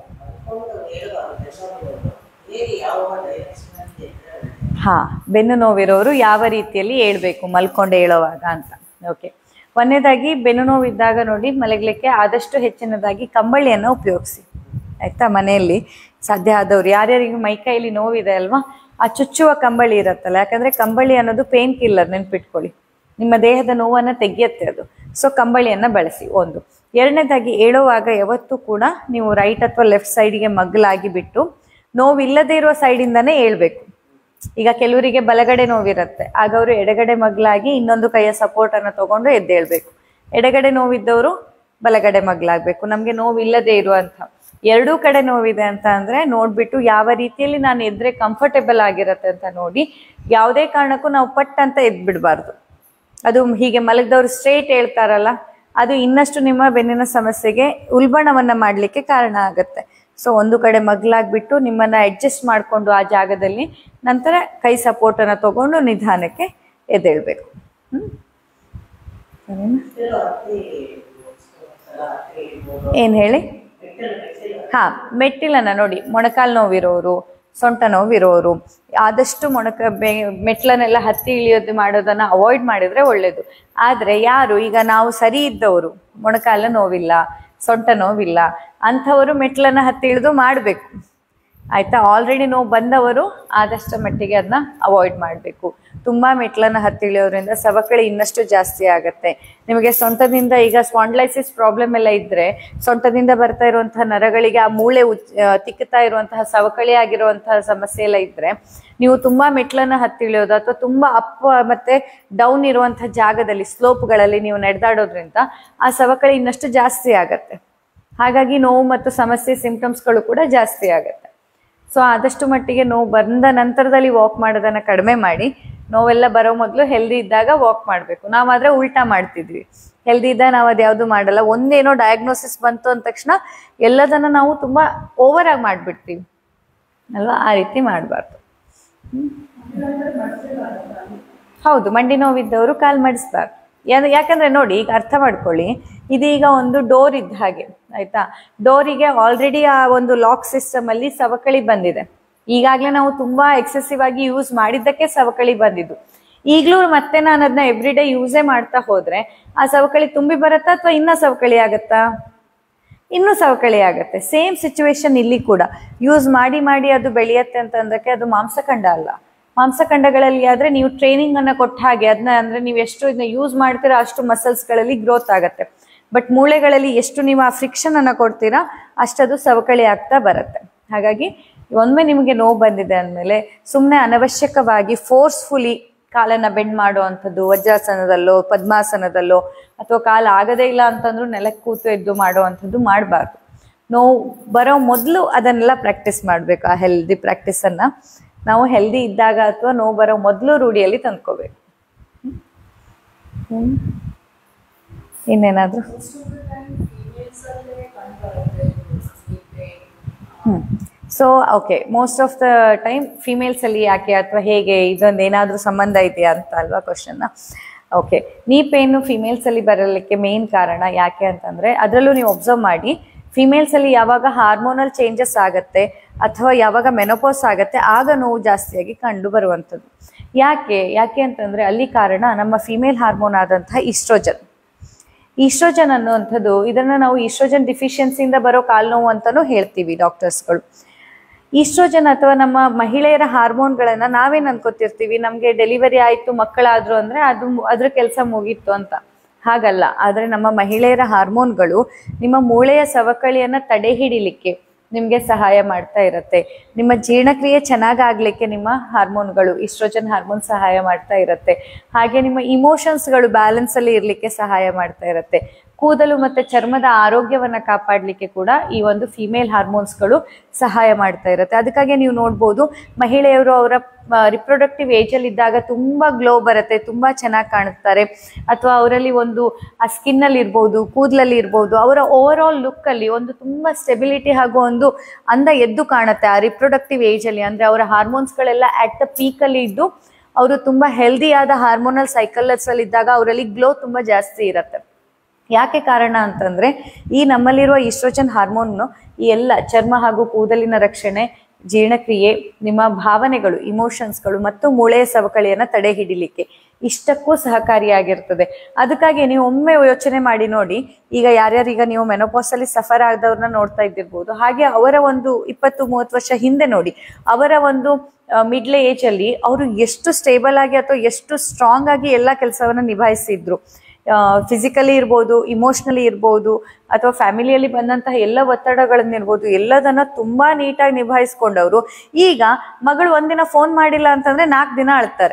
ಹಾ ಬೆನ್ನು ನೋವಿರೋರು ಯಾವ ರೀತಿಯಲ್ಲಿ ಏಳ್ಬೇಕು ಮಲ್ಕೊಂಡು ಏಳುವಾಗ ಅಂತ ಓಕೆ ಒಂದನೇದಾಗಿ ಬೆನ್ನು ನೋವಿದ್ದಾಗ ನೋಡಿ ಮಲಗಲಿಕ್ಕೆ ಆದಷ್ಟು ಹೆಚ್ಚಿನದಾಗಿ ಕಂಬಳಿಯನ್ನು ಉಪಯೋಗಿಸಿ ಆಯ್ತಾ ಮನೆಯಲ್ಲಿ ಸಾಧ್ಯ ಆದವ್ರು ಯಾರ್ಯಾರಿಗೆ ಮೈಕೈಲಿ ನೋವಿದೆ ಅಲ್ವಾ ಆ ಚುಚ್ಚುವ ಕಂಬಳಿ ಇರುತ್ತಲ್ಲ ಯಾಕಂದ್ರೆ ಕಂಬಳಿ ಅನ್ನೋದು ಪೇನ್ ಕಿಲ್ಲರ್ ನೆನ್ಪಿಟ್ಕೊಳ್ಳಿ ನಿಮ್ಮ ದೇಹದ ನೋವನ್ನು ತೆಗೆಯುತ್ತೆ ಅದು ಸೊ ಕಂಬಳಿಯನ್ನ ಬಳಸಿ ಒಂದು ಎರಡನೇದಾಗಿ ಏಳುವಾಗ ಯಾವತ್ತೂ ಕೂಡ ನೀವು ರೈಟ್ ಅಥವಾ ಲೆಫ್ಟ್ ಸೈಡ್ಗೆ ಮಗ್ಗಲಾಗಿ ಬಿಟ್ಟು ನೋವಿಲ್ಲದೆ ಇರುವ ಸೈಡಿಂದಾನೇ ಏಳ್ಬೇಕು ಈಗ ಕೆಲವರಿಗೆ ಬಲಗಡೆ ನೋವಿರುತ್ತೆ ಆಗ ಅವರು ಎಡಗಡೆ ಮಗ್ಲಾಗಿ ಇನ್ನೊಂದು ಕೈಯ ಸಪೋರ್ಟ್ ಅನ್ನು ತಗೊಂಡು ಎದ್ದೇಳ್ಬೇಕು ಎಡಗಡೆ ನೋವಿದ್ದವರು ಬಲಗಡೆ ಮಗ್ಲಾಗ್ಬೇಕು ನಮ್ಗೆ ನೋವಿಲ್ಲದೆ ಇರುವಂತ ಎರಡೂ ಕಡೆ ನೋವಿದೆ ಅಂತ ಅಂದ್ರೆ ನೋಡ್ಬಿಟ್ಟು ಯಾವ ರೀತಿಯಲ್ಲಿ ನಾನು ಎದ್ರೆ ಕಂಫರ್ಟೇಬಲ್ ಆಗಿರತ್ತೆ ಅಂತ ನೋಡಿ ಯಾವುದೇ ಕಾರಣಕ್ಕೂ ನಾವು ಪಟ್ ಅಂತ ಎದ್ಬಿಡ್ಬಾರ್ದು ಅದು ಹೀಗೆ ಮಲಗಿದವರು ಸ್ಟ್ರೇಟ್ ಹೇಳ್ತಾರಲ್ಲ ಅದು ಇನ್ನಷ್ಟು ನಿಮ್ಮ ಬೆನ್ನಿನ ಸಮಸ್ಯೆಗೆ ಉಲ್ಬಣವನ್ನ ಮಾಡಲಿಕ್ಕೆ ಕಾರಣ ಆಗುತ್ತೆ ಸೊ ಒಂದು ಕಡೆ ಮಗ್ಲಾಗ್ಬಿಟ್ಟು ನಿಮ್ಮನ್ನ ಅಡ್ಜಸ್ಟ್ ಮಾಡಿಕೊಂಡು ಆ ಜಾಗದಲ್ಲಿ ನಂತರ ಕೈ ಸಪೋರ್ಟನ್ನು ತಗೊಂಡು ನಿಧಾನಕ್ಕೆ ಎದ್ದೇಳ್ಬೇಕು ಹ್ಮ್ ಸರಿನಾ? ಏನ್ ಹೇಳಿ ಹಾ ಮೆಟ್ಟಿಲನ್ನ ನೋಡಿ ಮೊಣಕಾಲು ನೋವಿರೋರು ಸೊಂಟ ನೋವಿರೋರು ಆದಷ್ಟು ಮೊಣಕ ಬೆ ಮೆಟ್ಲನ್ನೆಲ್ಲ ಹತ್ತಿ ಇಳಿಯೋದು ಮಾಡೋದನ್ನ ಅವಾಯ್ಡ್ ಮಾಡಿದ್ರೆ ಒಳ್ಳೇದು ಆದ್ರೆ ಯಾರು ಈಗ ನಾವು ಸರಿ ಇದ್ದವರು ಮೊಣಕಾಲ ನೋವಿಲ್ಲ ಸೊಂಟ ನೋವಿಲ್ಲ ಅಂಥವರು ಮೆಟ್ಲನ್ನ ಹತ್ತಿ ಇಳಿದು ಮಾಡಬೇಕು ಆಯ್ತಾ ಆಲ್ರೆಡಿ ನೋವು ಬಂದವರು ಆದಷ್ಟು ಮಟ್ಟಿಗೆ ಅದನ್ನ ಅವಾಯ್ಡ್ ಮಾಡಬೇಕು ತುಂಬಾ ಮೆಟ್ಲನ್ನ ಹತ್ತಿಳಿಯೋದ್ರಿಂದ ಸವಕಳಿ ಇನ್ನಷ್ಟು ಜಾಸ್ತಿ ಆಗುತ್ತೆ ನಿಮಗೆ ಸೊಂಟದಿಂದ ಈಗ ಸ್ಪಾಂಡ್ಲೈಸಿಸ್ ಪ್ರಾಬ್ಲಮ್ ಎಲ್ಲ ಇದ್ರೆ ಸೊಂಟದಿಂದ ಬರ್ತಾ ಇರುವಂತಹ ನರಗಳಿಗೆ ಆ ಮೂಳೆ ಉಚ್- ಆ, ತಿಕ್ಕುತ್ತಾ ಇರುವಂತಹ ಸವಕಳಿ ಆಗಿರುವಂತಹ ಸಮಸ್ಯೆ ಎಲ್ಲ ಇದ್ರೆ ನೀವು ತುಂಬಾ ಮೆಟ್ಲನ್ನ ಹತ್ತಿಳಿಯೋದು ಅಥವಾ ತುಂಬಾ ಅಪ್ ಮತ್ತೆ ಡೌನ್ ಇರುವಂತಹ ಜಾಗದಲ್ಲಿ ಸ್ಲೋಪ್ಗಳಲ್ಲಿ ನೀವು ನಡೆದಾಡೋದ್ರಿಂದ ಆ ಸವಕಳಿ ಇನ್ನಷ್ಟು ಜಾಸ್ತಿ ಆಗತ್ತೆ ಹಾಗಾಗಿ ನೋವು ಮತ್ತು ಸಮಸ್ಯೆ ಸಿಂಪ್ಟಮ್ಸ್ಗಳು ಕೂಡ ಜಾಸ್ತಿ ಆಗುತ್ತೆ ಸೊ ಆದಷ್ಟು ಮಟ್ಟಿಗೆ ನೋವು ಬಂದ ನಂತರದಲ್ಲಿ ವಾಕ್ ಮಾಡೋದನ್ನ ಕಡಿಮೆ ಮಾಡಿ ನೋವೆಲ್ಲ ಬರೋ ಮೊದಲು ಹೆಲ್ದಿ ಇದ್ದಾಗ ವಾಕ್ ಮಾಡಬೇಕು ನಾವಾದ್ರೆ ಉಲ್ಟಾ ಮಾಡ್ತಿದ್ವಿ ಹೆಲ್ದಿ ಇದ್ದಾಗ ನಾವು ಅದ್ಯಾವುದು ಮಾಡಲ್ಲ ಒಂದೇನೋ ಡಯಾಗ್ನೋಸಿಸ್ ಬಂತು ಅಂದ ತಕ್ಷಣ ಎಲ್ಲದನ್ನ ನಾವು ತುಂಬಾ ಓವರ್ ಆಗಿ ಮಾಡ್ಬಿಡ್ತೀವಿ ಅಲ್ವಾ ಆ ರೀತಿ ಮಾಡಬಾರ್ದು ಹೌದು ಮಂಡಿ ನೋವಿದ್ದವರು ಕಾಲ್ ಮಾಡಿಸ್ಬಾರ್ದು ಯಾ- ಯಾಕಂದ್ರೆ ನೋಡಿ ಈಗ ಅರ್ಥ ಮಾಡ್ಕೊಳ್ಳಿ ಇದೀಗ ಒಂದು ಡೋರ್ ಇದ್ದ ಹಾಗೆ ಆಯ್ತಾ ಡೋರಿಗೆ ಆಲ್ರೆಡಿ ಆ ಒಂದು ಲಾಕ್ ಸಿಸ್ಟಮ್ ಅಲ್ಲಿ ಸವಕಳಿ ಬಂದಿದೆ ಈಗಾಗಲೇ ನಾವು ತುಂಬಾ ಎಕ್ಸೆಸಿವ್ ಆಗಿ ಯೂಸ್ ಮಾಡಿದ್ದಕ್ಕೆ ಸವಕಳಿ ಬಂದಿದ್ದು ಈಗಲೂ ಮತ್ತೆ ನಾನು ಅದನ್ನ ಎವ್ರಿ ಡೇ ಯೂಸೇ ಮಾಡ್ತಾ ಹೋದ್ರೆ ಆ ಸವಕಳಿ ತುಂಬಿ ಬರುತ್ತಾ ಅಥವಾ ಇನ್ನ ಸವಕಳಿ ಆಗತ್ತಾ ಇನ್ನೂ ಸವಕಳಿ ಆಗುತ್ತೆ ಸೇಮ್ ಸಿಚುವೇಶನ್ ಇಲ್ಲಿ ಕೂಡ ಯೂಸ್ ಮಾಡಿ ಮಾಡಿ ಅದು ಬೆಳೆಯತ್ತೆ ಅಂತಂದಕ್ಕೆ ಅದು ಮಾಂಸಖಂಡ ಅಲ್ಲ ಮಾಂಸಖಂಡಗಳಲ್ಲಿ ಆದ್ರೆ ನೀವು ಟ್ರೈನಿಂಗ್ ಅನ್ನ ಕೊಟ್ಟ ಹಾಗೆ ಅದನ್ನ ಅಂದ್ರೆ ನೀವು ಎಷ್ಟು ಇದನ್ನ ಯೂಸ್ ಮಾಡ್ತೀರಾ ಅಷ್ಟು ಮಸಲ್ಸ್ ಗಳಲ್ಲಿ ಗ್ರೋತ್ ಆಗುತ್ತೆ ಬಟ್ ಮೂಳೆಗಳಲ್ಲಿ ಎಷ್ಟು ನೀವು ಆ ಫ್ರಿಕ್ಷನ್ ಅನ್ನ ಕೊಡ್ತೀರಾ ಅಷ್ಟದು ಸವಕಳಿ ಆಗ್ತಾ ಬರುತ್ತೆ ಹಾಗಾಗಿ ಒಮ್ಮೆ ನಿಮಗೆ ನೋವು ಬಂದಿದೆ ಅಂದಮೇಲೆ ಸುಮ್ಮನೆ ಅನವಶ್ಯಕವಾಗಿ ಫೋರ್ಸ್ಫುಲಿ ಕಾಲನ್ನ ಬೆಂಡ್ ಮಾಡುವಂಥದ್ದು ವಜ್ರಾಸನದಲ್ಲೋ ಪದ್ಮಾಸನದಲ್ಲೋ ಅಥವಾ ಕಾಲ ಆಗದೇ ಇಲ್ಲ ಅಂತಂದ್ರೂ ನೆಲಕ್ಕೆ ಕೂತು ಎದ್ದು ಮಾಡುವಂಥದ್ದು ಮಾಡಬಾರ್ದು ನೋವು ಬರೋ ಮೊದಲು ಅದನ್ನೆಲ್ಲ ಪ್ರಾಕ್ಟೀಸ್ ಮಾಡಬೇಕು ಆ ಹೆಲ್ದಿ ಪ್ರಾಕ್ಟೀಸನ್ನು ನಾವು ಹೆಲ್ದಿ ಇದ್ದಾಗ ಅಥವಾ ನೋವು ಬರೋ ಮೊದಲು ರೂಢಿಯಲ್ಲಿ ತಂದ್ಕೋಬೇಕು ಹ್ಮ್. ಇನ್ನೇನಾದರೂ hmm so okay most of the time females ಅಲ್ಲಿ ಯಾಕೆ ಅಥವಾ ಹೇಗೆ ಇದೊಂದು ಏನಾದರೂ ಸಂಬಂಧ ಇದೆಯಾ ಅಂತ ಅಲ್ವಾ ಕ್ವಶನ್ನ ಓಕೆ ನೀ ಪೇನು ಫಿಮೇಲ್ಸ್ ಅಲ್ಲಿ ಬರಲಿಕ್ಕೆ ಮೇನ್ ಕಾರಣ ಯಾಕೆ ಅಂತಂದ್ರೆ ಅದರಲ್ಲೂ ನೀವು ಒಬ್ಸರ್ವ್ ಮಾಡಿ ಫಿಮೇಲ್ಸ್ ಅಲ್ಲಿ ಯಾವಾಗ ಹಾರ್ಮೋನಲ್ ಚೇಂಜಸ್ ಆಗತ್ತೆ ಅಥವಾ ಯಾವಾಗ ಮೆನೋಪಾಸ್ ಆಗತ್ತೆ ಆಗ ನೋವು ಜಾಸ್ತಿಯಾಗಿ ಕಂಡು ಬರುವಂಥದ್ದು ಯಾಕೆ ಯಾಕೆ ಅಂತಂದ್ರೆ ಅಲ್ಲಿ ಕಾರಣ ನಮ್ಮ ಫಿಮೇಲ್ ಹಾರ್ಮೋನ್ ಆದಂತಹ ಇಸ್ಟ್ರೋಜನ್ ಈಸ್ಟ್ರೋಜನ್ ಅನ್ನುವಂಥದ್ದು ಇದನ್ನ ನಾವು ಈಸ್ಟ್ರೋಜನ್ ಡಿಫಿಷಿಯನ್ಸಿಯಿಂದ ಬರೋ ಕಾಲು ನೋವು ಅಂತಾನೂ ಹೇಳ್ತೀವಿ ಡಾಕ್ಟರ್ಸ್ಗಳು ಈಸ್ಟ್ರೋಜನ್ ಅಥವಾ ನಮ್ಮ ಮಹಿಳೆಯರ ಹಾರ್ಮೋನ್ಗಳನ್ನ ನಾವೇನ್ ಅನ್ಕೋತಿರ್ತೀವಿ ನಮ್ಗೆ ಡೆಲಿವರಿ ಆಯ್ತು ಮಕ್ಕಳಾದ್ರು ಅಂದ್ರೆ ಅದು ಮು- ಅದ್ರ ಕೆಲಸ ಮುಗೀತು ಅಂತ ಹಾಗಲ್ಲ ಆದ್ರೆ ನಮ್ಮ ಮಹಿಳೆಯರ ಹಾರ್ಮೋನ್ಗಳು ನಿಮ್ಮ ಮೂಳೆಯ ಸವಕಳಿಯನ್ನ ತಡೆ ಹಿಡಿಲಿಕ್ಕೆ ನಿಮಗೆ ಸಹಾಯ ಮಾಡ್ತಾ ಇರುತ್ತೆ ನಿಮ್ಮ ಜೀರ್ಣಕ್ರಿಯೆ ಚೆನ್ನಾಗಾಗ್ಲಿಕ್ಕೆ ನಿಮ್ಮ ಹಾರ್ಮೋನ್ಗಳು ಇಸ್ಟ್ರೋಜನ್ ಹಾರ್ಮೋನ್ ಸಹಾಯ ಮಾಡ್ತಾ ಇರುತ್ತೆ ಹಾಗೆ ನಿಮ್ಮ ಇಮೋಷನ್ಸ್ಗಳು ಬ್ಯಾಲೆನ್ಸ್ ಅಲ್ಲಿ ಇರ್ಲಿಕ್ಕೆ ಸಹಾಯ ಮಾಡ್ತಾ ಇರುತ್ತೆ ಕೂದಲು ಮತ್ತೆ ಚರ್ಮದ ಆರೋಗ್ಯವನ್ನ ಕಾಪಾಡಲಿಕ್ಕೆ ಕೂಡ ಈ ಒಂದು ಫಿಮೇಲ್ ಹಾರ್ಮೋನ್ಸ್ಗಳು ಸಹಾಯ ಮಾಡ್ತಾ ಇರುತ್ತೆ ಅದಕ್ಕಾಗಿ ನೀವು ನೋಡ್ಬೋದು ಮಹಿಳೆಯರು ಅವರ ರಿಪ್ರೊಡಕ್ಟಿವ್ ಏಜಲ್ಲಿ ಇದ್ದಾಗ ತುಂಬಾ ಗ್ಲೋ ಬರುತ್ತೆ ತುಂಬಾ ಚೆನ್ನಾಗಿ ಕಾಣಿಸ್ತಾರೆ ಅಥವಾ ಅವರಲ್ಲಿ ಒಂದು ಆ ಸ್ಕಿನ್ ಅಲ್ಲಿ ಇರ್ಬೋದು ಕೂದಲಲ್ಲಿ ಇರ್ಬೋದು ಅವರ ಓವರ್ ಆಲ್ ಲುಕ್ ಅಲ್ಲಿ ಒಂದು ತುಂಬಾ ಸ್ಟೆಬಿಲಿಟಿ ಹಾಗೂ ಒಂದು ಅಂದ ಎದ್ದು ಕಾಣುತ್ತೆ ಆ ರಿಪ್ರೊಡಕ್ಟಿವ್ ಏಜ್ ಅಲ್ಲಿ ಅಂದ್ರೆ ಅವರ ಹಾರ್ಮೋನ್ಸ್ಗಳೆಲ್ಲ ಅಟ್ ದ ಪೀಕ್ ಅಲ್ಲಿ ಇದ್ದು ಅವರು ತುಂಬಾ ಹೆಲ್ದಿ ಆದ ಹಾರ್ಮೋನಲ್ ಸೈಕಲ್ಸ್ ಅಲ್ಲಿ ಇದ್ದಾಗ ಅವರಲ್ಲಿ ಗ್ಲೋ ತುಂಬಾ ಜಾಸ್ತಿ ಇರುತ್ತೆ ಯಾಕೆ ಕಾರಣ ಅಂತಂದ್ರೆ ಈ ನಮ್ಮಲ್ಲಿರುವ ಈಸ್ಟ್ರೋಜನ್ ಹಾರ್ಮೋನ್ ಈ ಎಲ್ಲ ಚರ್ಮ ಹಾಗೂ ಕೂದಲಿನ ರಕ್ಷಣೆ ಜೀರ್ಣಕ್ರಿಯೆ ನಿಮ್ಮ ಭಾವನೆಗಳು ಇಮೋಷನ್ಸ್ಗಳು ಮತ್ತು ಮೂಳೆಯ ಸವಕಳಿಯನ್ನ ತಡೆ ಹಿಡಿಲಿಕ್ಕೆ ಇಷ್ಟಕ್ಕೂ ಸಹಕಾರಿಯಾಗಿರ್ತದೆ ಅದಕ್ಕಾಗಿ ನೀವು ಒಮ್ಮೆ ಯೋಚನೆ ಮಾಡಿ ನೋಡಿ ಈಗ ಯಾರ್ಯಾರು ಈಗ ನೀವು ಮೆನೋಪಾಸ್ ಅಲ್ಲಿ ಸಫರ್ ಆದವ್ರನ್ನ ನೋಡ್ತಾ ಇದ್ದಿರ್ಬೋದು ಹಾಗೆ ಅವರ ಒಂದು ಇಪ್ಪತ್ತು ಮೂವತ್ತು ವರ್ಷ ಹಿಂದೆ ನೋಡಿ ಅವರ ಒಂದು ಮಿಡ್ಲ್ ಏಜ್ ಅಲ್ಲಿ ಅವರು ಎಷ್ಟು ಸ್ಟೇಬಲ್ ಆಗಿ ಅಥವಾ ಎಷ್ಟು ಸ್ಟ್ರಾಂಗ್ ಆಗಿ ಎಲ್ಲ ಕೆಲಸವನ್ನ ನಿಭಾಯಿಸಿದ್ರು ಫಿಸಿಕಲಿ ಇರ್ಬೋದು ಇಮೋಷ್ನಲಿ ಇರ್ಬೋದು ಅಥವಾ ಫ್ಯಾಮಿಲಿಯಲ್ಲಿ ಬಂದಂತಹ ಎಲ್ಲ ಒತ್ತಡಗಳನ್ನಿರ್ಬೋದು ಎಲ್ಲದನ್ನ ತುಂಬಾ ನೀಟಾಗಿ ನಿಭಾಯಿಸ್ಕೊಂಡವರು ಈಗ ಮಗಳು ಒಂದಿನ ಫೋನ್ ಮಾಡಿಲ್ಲ ಅಂತಂದ್ರೆ ನಾಲ್ಕು ದಿನ ಅಳ್ತಾರೆ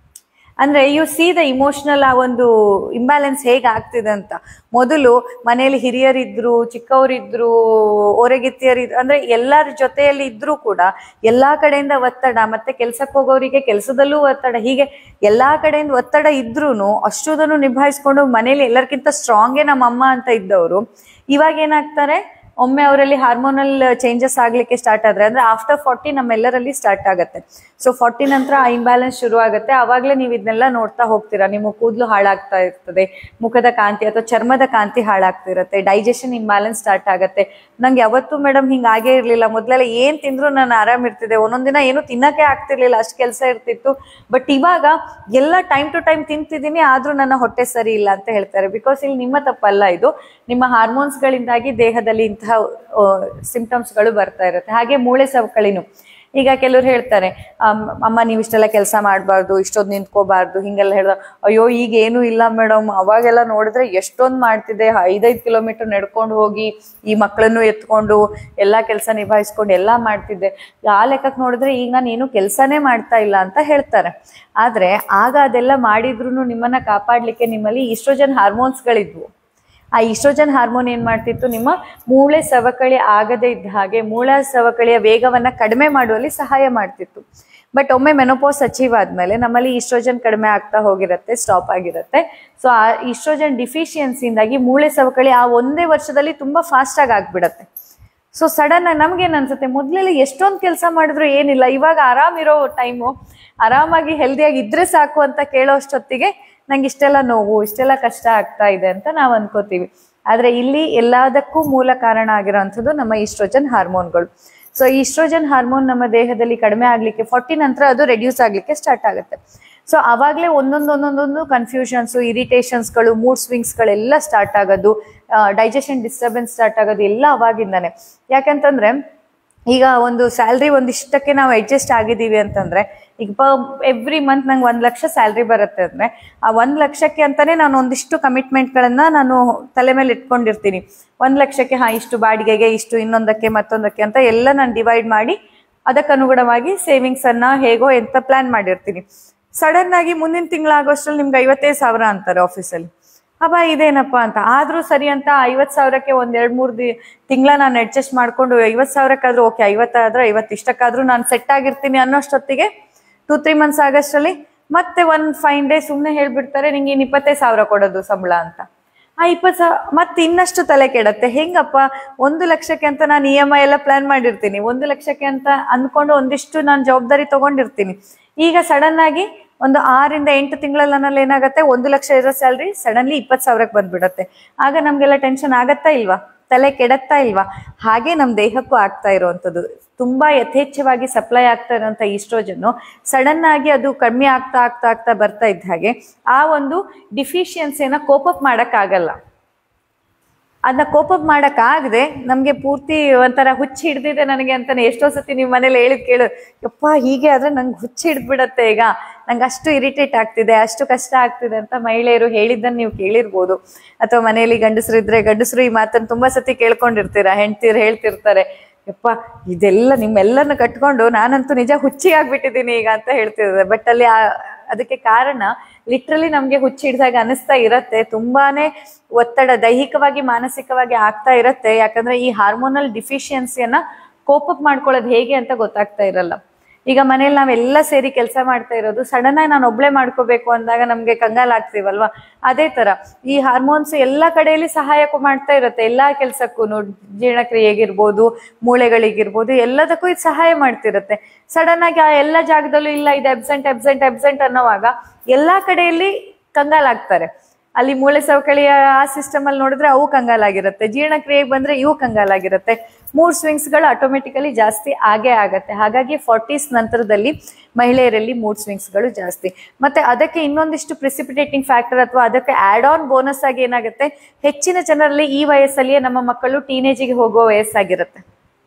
ಅಂದ್ರೆ ಯು ಸಿ ದ ಇಮೋಷನಲ್ ಆ ಒಂದು ಇಂಬ್ಯಾಲೆನ್ಸ್ ಹೇಗೆ ಆಗ್ತಿದೆ ಅಂತ ಮೊದಲು ಮನೆಯಲ್ಲಿ ಹಿರಿಯರಿದ್ರು ಚಿಕ್ಕವರಿದ್ರು ಹೊರಗಿತ್ತಿಯರಿದ್ರು ಅಂದ್ರೆ ಎಲ್ಲರ ಜೊತೆಯಲ್ಲಿ ಇದ್ರೂ ಕೂಡ ಎಲ್ಲಾ ಕಡೆಯಿಂದ ಒತ್ತಡ ಮತ್ತೆ ಕೆಲ್ಸಕ್ಕೆ ಹೋಗೋರಿಗೆ ಕೆಲಸದಲ್ಲೂ ಒತ್ತಡ ಹೀಗೆ ಎಲ್ಲಾ ಕಡೆಯಿಂದ ಒತ್ತಡ ಇದ್ರೂನು ಅಷ್ಟುದನ್ನು ನಿಭಾಯಿಸ್ಕೊಂಡು ಮನೇಲಿ ಎಲ್ಲರಿಗಿಂತ ಸ್ಟ್ರಾಂಗೇ ನಮ್ಮ ಅಮ್ಮ ಅಂತ ಇದ್ದವರು ಇವಾಗ ಏನಾಗ್ತಾರೆ ಒಮ್ಮೆ ಅವರಲ್ಲಿ ಹಾರ್ಮೋನಲ್ ಚೇಂಜಸ್ ಆಗ್ಲಿಕ್ಕೆ ಸ್ಟಾರ್ಟ್ ಆದ್ರೆ ಅಂದ್ರೆ ಆಫ್ಟರ್ ಫಾರ್ಟಿ ನಮ್ಮೆಲ್ಲರಲ್ಲಿ ಸ್ಟಾರ್ಟ್ ಆಗುತ್ತೆ ಸೊ ಫಾರ್ಟಿ ನಂತರ ಆ ಇಂಬ್ಯಾಲೆನ್ಸ್ ಶುರು ಆಗುತ್ತೆ ಅವಾಗಲೇ ನೀವು ಇದನ್ನೆಲ್ಲ ನೋಡ್ತಾ ಹೋಗ್ತೀರಾ ನಿಮ್ಮ ಕೂದಲು ಹಾಳಾಗ್ತಾ ಇರ್ತದೆ ಮುಖದ ಕಾಂತಿ ಅಥವಾ ಚರ್ಮದ ಕಾಂತಿ ಹಾಳಾಗ್ತಿರುತ್ತೆ ಡೈಜೆಷನ್ ಇಂಬ್ಯಾಲೆನ್ಸ್ ಸ್ಟಾರ್ಟ್ ಆಗುತ್ತೆ ನಂಗೆ ಯಾವತ್ತೂ ಮೇಡಮ್ ಹಿಂಗಾಗೇ ಇರಲಿಲ್ಲ ಮೊದಲೆಲ್ಲ ಏನ್ ತಿಂದ್ರು ನಾನು ಆರಾಮ್ ಇರ್ತಿದ್ದೆ ಒಂದೊಂದ್ ದಿನ ಏನು ತಿನ್ನಕ್ಕೆ ಆಗ್ತಿರ್ಲಿಲ್ಲ ಅಷ್ಟು ಕೆಲಸ ಇರ್ತಿತ್ತು ಬಟ್ ಇವಾಗ ಎಲ್ಲ ಟೈಮ್ ಟು ಟೈಮ್ ತಿಂತಿದ್ದೀನಿ ಆದ್ರೂ ನನ್ನ ಹೊಟ್ಟೆ ಸರಿ ಇಲ್ಲ ಅಂತ ಹೇಳ್ತಾರೆ ಬಿಕಾಸ್ ಇಲ್ಲಿ ನಿಮ್ಮ ತಪ್ಪಲ್ಲ ಇದು ನಿಮ್ಮ ಹಾರ್ಮೋನ್ಸ್ಗಳಿಂದಾಗಿ ದೇಹದಲ್ಲಿ ಇಂತಹ ಸಿಂಪ್ಟಮ್ಸ್ಗಳು ಬರ್ತಾ ಇರುತ್ತೆ ಹಾಗೆ ಮೂಳೆ ಸವಕಳಿನು ಈಗ ಕೆಲವ್ರು ಹೇಳ್ತಾರೆ ಅಮ್, ಅಮ್ಮ ನೀವು ಇಷ್ಟೆಲ್ಲ ಕೆಲಸ ಮಾಡಬಾರ್ದು ಇಷ್ಟೊಂದು ನಿಂತ್ಕೋಬಾರ್ದು ಹಿಂಗೆಲ್ಲ ಹೇಳ್ದ ಅಯ್ಯೋ ಈಗ ಏನೂ ಇಲ್ಲ ಮೇಡಮ್ ಅವಾಗೆಲ್ಲ ನೋಡಿದ್ರೆ ಎಷ್ಟೊಂದು ಮಾಡ್ತಿದ್ದೆ ಐದೈದು ಕಿಲೋಮೀಟರ್ ನಡ್ಕೊಂಡು ಹೋಗಿ ಈ ಮಕ್ಕಳನ್ನು ಎತ್ಕೊಂಡು ಎಲ್ಲ ಕೆಲಸ ನಿಭಾಯಿಸ್ಕೊಂಡು ಎಲ್ಲ ಮಾಡ್ತಿದ್ದೆ ಆ ಲೆಕ್ಕಕ್ಕೆ ನೋಡಿದ್ರೆ ಈಗ ನಾನು ಏನು ಕೆಲಸನೇ ಮಾಡ್ತಾ ಇಲ್ಲ ಅಂತ ಹೇಳ್ತಾರೆ ಆದರೆ ಆಗ ಅದೆಲ್ಲ ಮಾಡಿದ್ರು ನಿಮ್ಮನ್ನ ಕಾಪಾಡಲಿಕ್ಕೆ ನಿಮ್ಮಲ್ಲಿ ಇಸ್ಟ್ರೋಜನ್ ಹಾರ್ಮೋನ್ಸ್ಗಳಿದ್ವು ಆ ಇಸ್ಟ್ರೋಜನ್ ಹಾರ್ಮೋನ್ ಏನ್ ಮಾಡ್ತಿತ್ತು ನಿಮ್ಮ ಮೂಳೆ ಸವಕಳಿ ಆಗದೇ ಇದ್ದ ಹಾಗೆ ಮೂಳೆ ಸವಕಳಿಯ ವೇಗವನ್ನ ಕಡಿಮೆ ಮಾಡುವಲ್ಲಿ ಸಹಾಯ ಮಾಡ್ತಿತ್ತು ಬಟ್ ಒಮ್ಮೆ ಮೆನೋಪಾಸ್ ಅಚೀವ್ ಆದ್ಮೇಲೆ ನಮ್ಮಲ್ಲಿ ಇಸ್ಟ್ರೋಜನ್ ಕಡಿಮೆ ಆಗ್ತಾ ಹೋಗಿರುತ್ತೆ ಸ್ಟಾಪ್ ಆಗಿರುತ್ತೆ ಸೊ ಆ ಇಸ್ಟ್ರೋಜನ್ ಡಿಫಿಷಿಯನ್ಸಿಯಿಂದಾಗಿ ಮೂಳೆ ಸವಕಳಿ ಆ ಒಂದೇ ವರ್ಷದಲ್ಲಿ ತುಂಬಾ ಫಾಸ್ಟ್ ಆಗಿ ಆಗ್ಬಿಡತ್ತೆ ಸೊ ಸಡನ್ ಆಗಿ ನಮ್ಗೇನ್ ಅನ್ಸುತ್ತೆ ಮೊದ್ಲೆಲ್ಲ ಎಷ್ಟೊಂದು ಕೆಲಸ ಮಾಡಿದ್ರು ಏನಿಲ್ಲ ಇವಾಗ ಆರಾಮಿರೋ ಟೈಮು ಆರಾಮಾಗಿ ಹೆಲ್ದಿಯಾಗಿ ಇದ್ರೆ ಸಾಕು ಅಂತ ಕೇಳೋಷ್ಟೊತ್ತಿಗೆ ನಂಗೆ ಇಷ್ಟೆಲ್ಲ ನೋವು ಇಷ್ಟೆಲ್ಲ ಕಷ್ಟ ಆಗ್ತಾ ಇದೆ ಅಂತ ನಾವು ಅನ್ಕೋತೀವಿ ಆದ್ರೆ ಇಲ್ಲಿ ಎಲ್ಲದಕ್ಕೂ ಮೂಲ ಕಾರಣ ಆಗಿರೋಂಥದ್ದು ನಮ್ಮ ಈಸ್ಟ್ರೋಜನ್ ಹಾರ್ಮೋನ್ಗಳು ಸೊ ಈಸ್ಟ್ರೋಜನ್ ಹಾರ್ಮೋನ್ ನಮ್ಮ ದೇಹದಲ್ಲಿ ಕಡಿಮೆ ಆಗ್ಲಿಕ್ಕೆ ಫಾರ್ಟಿ ನಂತರ ಅದು ರೆಡ್ಯೂಸ್ ಆಗ್ಲಿಕ್ಕೆ ಸ್ಟಾರ್ಟ್ ಆಗುತ್ತೆ ಸೊ ಅವಾಗಲೇ ಒಂದೊಂದು ಒಂದೊಂದೊಂದು ಕನ್ಫ್ಯೂಷನ್ಸು ಇರಿಟೇಷನ್ಸ್ಗಳು ಮೂಡ್ ಸ್ವಿಂಗ್ಸ್ಗಳೆಲ್ಲ ಸ್ಟಾರ್ಟ್ ಆಗೋದು ಡೈಜೆಷನ್ ಡಿಸ್ಟರ್ಬೆನ್ಸ್ ಸ್ಟಾರ್ಟ್ ಆಗೋದು ಎಲ್ಲ ಅವಾಗಿಂದಾನೆ ಯಾಕಂತಂದ್ರೆ ಈಗ ಒಂದು ಸ್ಯಾಲ್ರಿ ಒಂದಿಷ್ಟಕ್ಕೆ ನಾವು ಅಡ್ಜಸ್ಟ್ ಆಗಿದ್ದೀವಿ ಅಂತಂದ್ರೆ ಈಗ ಪ ಎವ್ರಿ ಮಂತ್ ನಂಗೆ ಒಂದು ಲಕ್ಷ ಸ್ಯಾಲ್ರಿ ಬರುತ್ತೆ ಅಂದ್ರೆ ಆ ಒಂದು ಲಕ್ಷಕ್ಕೆ ಅಂತಾನೆ ನಾನು ಒಂದಿಷ್ಟು ಕಮಿಟ್ಮೆಂಟ್ಗಳನ್ನ ನಾನು ತಲೆ ಮೇಲೆ ಇಟ್ಕೊಂಡಿರ್ತೀನಿ ಒಂದು ಲಕ್ಷಕ್ಕೆ ಹಾ ಇಷ್ಟು ಬಾಡಿಗೆಗೆ ಇಷ್ಟು ಇನ್ನೊಂದಕ್ಕೆ ಮತ್ತೊಂದಕ್ಕೆ ಅಂತ ಎಲ್ಲ ನಾನು ಡಿವೈಡ್ ಮಾಡಿ ಅದಕ್ಕನುಗುಣವಾಗಿ ಸೇವಿಂಗ್ಸ್ ಅನ್ನ ಹೇಗೋ ಎಂತ ಪ್ಲಾನ್ ಮಾಡಿರ್ತೀನಿ ಸಡನ್ ಆಗಿ ಮುಂದಿನ ತಿಂಗಳಾಗೋಷ್ಟ್ರಲ್ಲಿ ನಿಮ್ಗೆ ಐವತ್ತೈದು ಸಾವಿರ ಅಂತಾರೆ ಆಫೀಸಲ್ಲಿ ಅಬ್ಬ ಇದೇನಪ್ಪ ಅಂತ ಆದ್ರೂ ಸರಿ ಅಂತ ಐವತ್ ಸಾವಿರಕ್ಕೆ ಒಂದ್ ಎರಡ್ ಮೂರ್ ದಿ ತಿಂಗಳ ನಾನು ಅಡ್ಜಸ್ಟ್ ಮಾಡ್ಕೊಂಡು ಐವತ್ ಸಾವಿರಕ್ಕಾದ್ರೂ ಓಕೆ ಐವತ್ತಾದ್ರೂ ಐವತ್ತು ಇಷ್ಟಕ್ಕಾದ್ರೂ ನಾನು ಸೆಟ್ ಆಗಿರ್ತೀನಿ ಅನ್ನೋಷ್ಟೊತ್ತಿಗೆ ಟೂ ತ್ರೀ ಮಂತ್ಸ್ ಆಗಷ್ಟರಲ್ಲಿ ಮತ್ತೆ ಒನ್ ಫೈನ್ ಡೇ ಸುಮ್ಮನೆ ಹೇಳ್ಬಿಡ್ತಾರೆ ನಿಂಗೆ ಇನ್ನು ಇಪ್ಪತ್ತೈದು ಸಾವಿರ ಕೊಡೋದು ಸಂಬಳ ಅಂತ ಆ ಇಪ್ಪತ್ತು ಸಾವಿರ ಮತ್ತೆ ಇನ್ನಷ್ಟು ತಲೆ ಕೆಡತ್ತೆ ಹೆಂಗಪ್ಪ ಒಂದು ಲಕ್ಷಕ್ಕೆ ಅಂತ ನಾನು ಇ ಎಮ್ ಐ ಎಲ್ಲ ಪ್ಲಾನ್ ಮಾಡಿರ್ತೀನಿ ಒಂದು ಲಕ್ಷಕ್ಕೆ ಅಂತ ಅಂದ್ಕೊಂಡು ಒಂದಿಷ್ಟು ನಾನು ಜವಾಬ್ದಾರಿ ತಗೊಂಡಿರ್ತೀನಿ ಈಗ ಸಡನ್ ಆಗಿ ಒಂದು ಆರಿಂದ ಎಂಟು ತಿಂಗಳಲ್ಲಿ ನನ್ನಲ್ಲಿ ಏನಾಗುತ್ತೆ ಒಂದು ಲಕ್ಷ ಇರೋ ಸ್ಯಾಲ್ರಿ ಸಡನ್ಲಿ ಇಪ್ಪತ್ತು ಸಾವಿರಕ್ಕೆ ಬಂದ್ಬಿಡತ್ತೆ ಆಗ ನಮ್ಗೆಲ್ಲ ಟೆನ್ಷನ್ ಆಗತ್ತಾ ಇಲ್ವಾ ತಲೆ ಕೆಡತ್ತಾ ಇಲ್ವಾ ಹಾಗೆ ನಮ್ಮ ದೇಹಕ್ಕೂ ಆಗ್ತಾ ಇರುವಂಥದ್ದು ತುಂಬಾ ಯಥೇಚ್ಛವಾಗಿ ಸಪ್ಲೈ ಆಗ್ತಾ ಇರುವಂಥ ಈಸ್ಟ್ರೋಜನ್ನು ಸಡನ್ ಆಗಿ ಅದು ಕಡಿಮೆ ಆಗ್ತಾ ಆಗ್ತಾ ಆಗ್ತಾ ಬರ್ತಾ ಇದ್ದ ಹಾಗೆ ಆ ಒಂದು ಡಿಫಿಷಿಯನ್ಸಿಯನ್ನ ಕೋಪಪ್ ಮಾಡೋಕ್ಕಾಗಲ್ಲ ಅದನ್ನ ಕೋಪಪ್ ಮಾಡಕ್ಕಾಗದೆ ನಮ್ಗೆ ಪೂರ್ತಿ ಒಂಥರ ಹುಚ್ಚು ಹಿಡ್ದಿದೆ ನನಗೆ ಅಂತಾನೆ ಎಷ್ಟೋ ಸತಿ ನೀವು ಮನೇಲಿ ಹೇಳಿದ್ ಕೇಳು ಯಪ್ಪ ಹೀಗೆ ಆದ್ರೆ ನಂಗೆ ಹುಚ್ಚು ಹಿಡ್ದ್ಬಿಡತ್ತೆ ಈಗ ನಂಗೆ ಅಷ್ಟು ಇರಿಟೇಟ್ ಆಗ್ತಿದೆ ಅಷ್ಟು ಕಷ್ಟ ಆಗ್ತಿದೆ ಅಂತ ಮಹಿಳೆಯರು ಹೇಳಿದ್ದನ್ನ ನೀವು ಕೇಳಿರ್ಬೋದು ಅಥವಾ ಮನೆಯಲ್ಲಿ ಗಂಡಸರಿದ್ರೆ ಗಂಡಸರು ಈ ಮಾತನ್ನ ತುಂಬಾ ಸತಿ ಕೇಳ್ಕೊಂಡಿರ್ತೀರಾ ಹೆಂಡ್ತೀರು ಹೇಳ್ತಿರ್ತಾರೆ ಯಪ್ಪ ಇದೆಲ್ಲ ನಿಮ್ಮೆಲ್ಲರನ್ನ ಕಟ್ಕೊಂಡು ನಾನಂತೂ ನಿಜ ಹುಚ್ಚಿ ಆಗ್ಬಿಟ್ಟಿದ್ದೀನಿ ಈಗ ಅಂತ ಹೇಳ್ತಿದ್ದಾರೆ ಬಟ್ ಅಲ್ಲಿ ಆ- ಅದಕ್ಕೆ ಕಾರಣ ಲಿಟ್ರಲಿ ನಮ್ಗೆ ಹುಚ್ಚಿ ಹಿಡ್ದಾಗ ಅನಿಸ್ತಾ ಇರತ್ತೆ ತುಂಬಾನೇ ಒತ್ತಡ ದೈಹಿಕವಾಗಿ ಮಾನಸಿಕವಾಗಿ ಆಗ್ತಾ ಇರತ್ತೆ ಯಾಕಂದ್ರೆ ಈ ಹಾರ್ಮೋನಲ್ ಡಿಫಿಷಿಯನ್ಸಿಯನ್ನ ಕೋಪಪ್ ಮಾಡ್ಕೊಳ್ಳೋದು ಹೇಗೆ ಅಂತ ಗೊತ್ತಾಗ್ತಾ ಇರಲ್ಲ ಈಗ ಮನೇಲಿ ನಾವೆಲ್ಲ ಸೇರಿ ಕೆಲಸ ಮಾಡ್ತಾ ಇರೋದು ಸಡನ್ ಆಗಿ ನಾನು ಒಬ್ಳೆ ಮಾಡ್ಕೋಬೇಕು ಅಂದಾಗ ನಮ್ಗೆ ಕಂಗಾಲ್ ಆಗ್ತೀವಲ್ವಾ ಅದೇ ತರ ಈ ಹಾರ್ಮೋನ್ಸ್ ಎಲ್ಲ ಕಡೆಯಲ್ಲಿ ಸಹಾಯ ಮಾಡ್ತಾ ಇರುತ್ತೆ ಎಲ್ಲಾ ಕೆಲ್ಸಕ್ಕೂ ಜೀರ್ಣಕ್ರಿಯೆಗಿರ್ಬೋದು ಮೂಳೆಗಳಿಗಿರ್ಬೋದು ಎಲ್ಲದಕ್ಕೂ ಇದು ಸಹಾಯ ಮಾಡ್ತಿರುತ್ತೆ ಸಡನ್ ಆಗಿ ಆ ಎಲ್ಲ ಜಾಗದಲ್ಲೂ ಇಲ್ಲ ಇದು ಅಬ್ಸೆಂಟ್ ಅಬ್ಸೆಂಟ್ ಅಬ್ಸೆಂಟ್ ಅನ್ನೋವಾಗ ಎಲ್ಲಾ ಕಡೆಯಲ್ಲಿ ಕಂಗಾಲಾಗ್ತಾರೆ ಅಲ್ಲಿ ಮೂಳೆ ಸವಕಳಿಯ ಆ ಸಿಸ್ಟಮ್ ಅಲ್ಲಿ ನೋಡಿದ್ರೆ ಅವು ಕಂಗಾಲಾಗಿರುತ್ತೆ ಜೀರ್ಣಕ್ರಿಯೆಗೆ ಬಂದ್ರೆ ಇವು ಕಂಗಾಲಾಗಿರುತ್ತೆ ಮೂಡ್ ಸ್ವಿಂಗ್ಸ್ಗಳು ಆಟೋಮೆಟಿಕಲಿ ಜಾಸ್ತಿ ಆಗೇ ಆಗತ್ತೆ ಹಾಗಾಗಿ ಫಾರ್ಟೀಸ್ ನಂತರದಲ್ಲಿ ಮಹಿಳೆಯರಲ್ಲಿ ಮೂಡ್ ಸ್ವಿಂಗ್ಸ್ಗಳು ಜಾಸ್ತಿ ಮತ್ತೆ ಅದಕ್ಕೆ ಇನ್ನೊಂದಿಷ್ಟು ಪ್ರಿಸಿಪಿಟೇಟಿಂಗ್ ಫ್ಯಾಕ್ಟರ್ ಅಥವಾ ಅದಕ್ಕೆ ಆಡ್ ಆನ್ ಬೋನಸ್ ಆಗಿ ಏನಾಗುತ್ತೆ ಹೆಚ್ಚಿನ ಜನರಲ್ಲಿ ಈ ವಯಸ್ಸಲ್ಲಿಯೇ ನಮ್ಮ ಮಕ್ಕಳು ಟೀನೇಜಿಗೆ ಹೋಗುವ ವಯಸ್ಸಾಗಿರುತ್ತೆ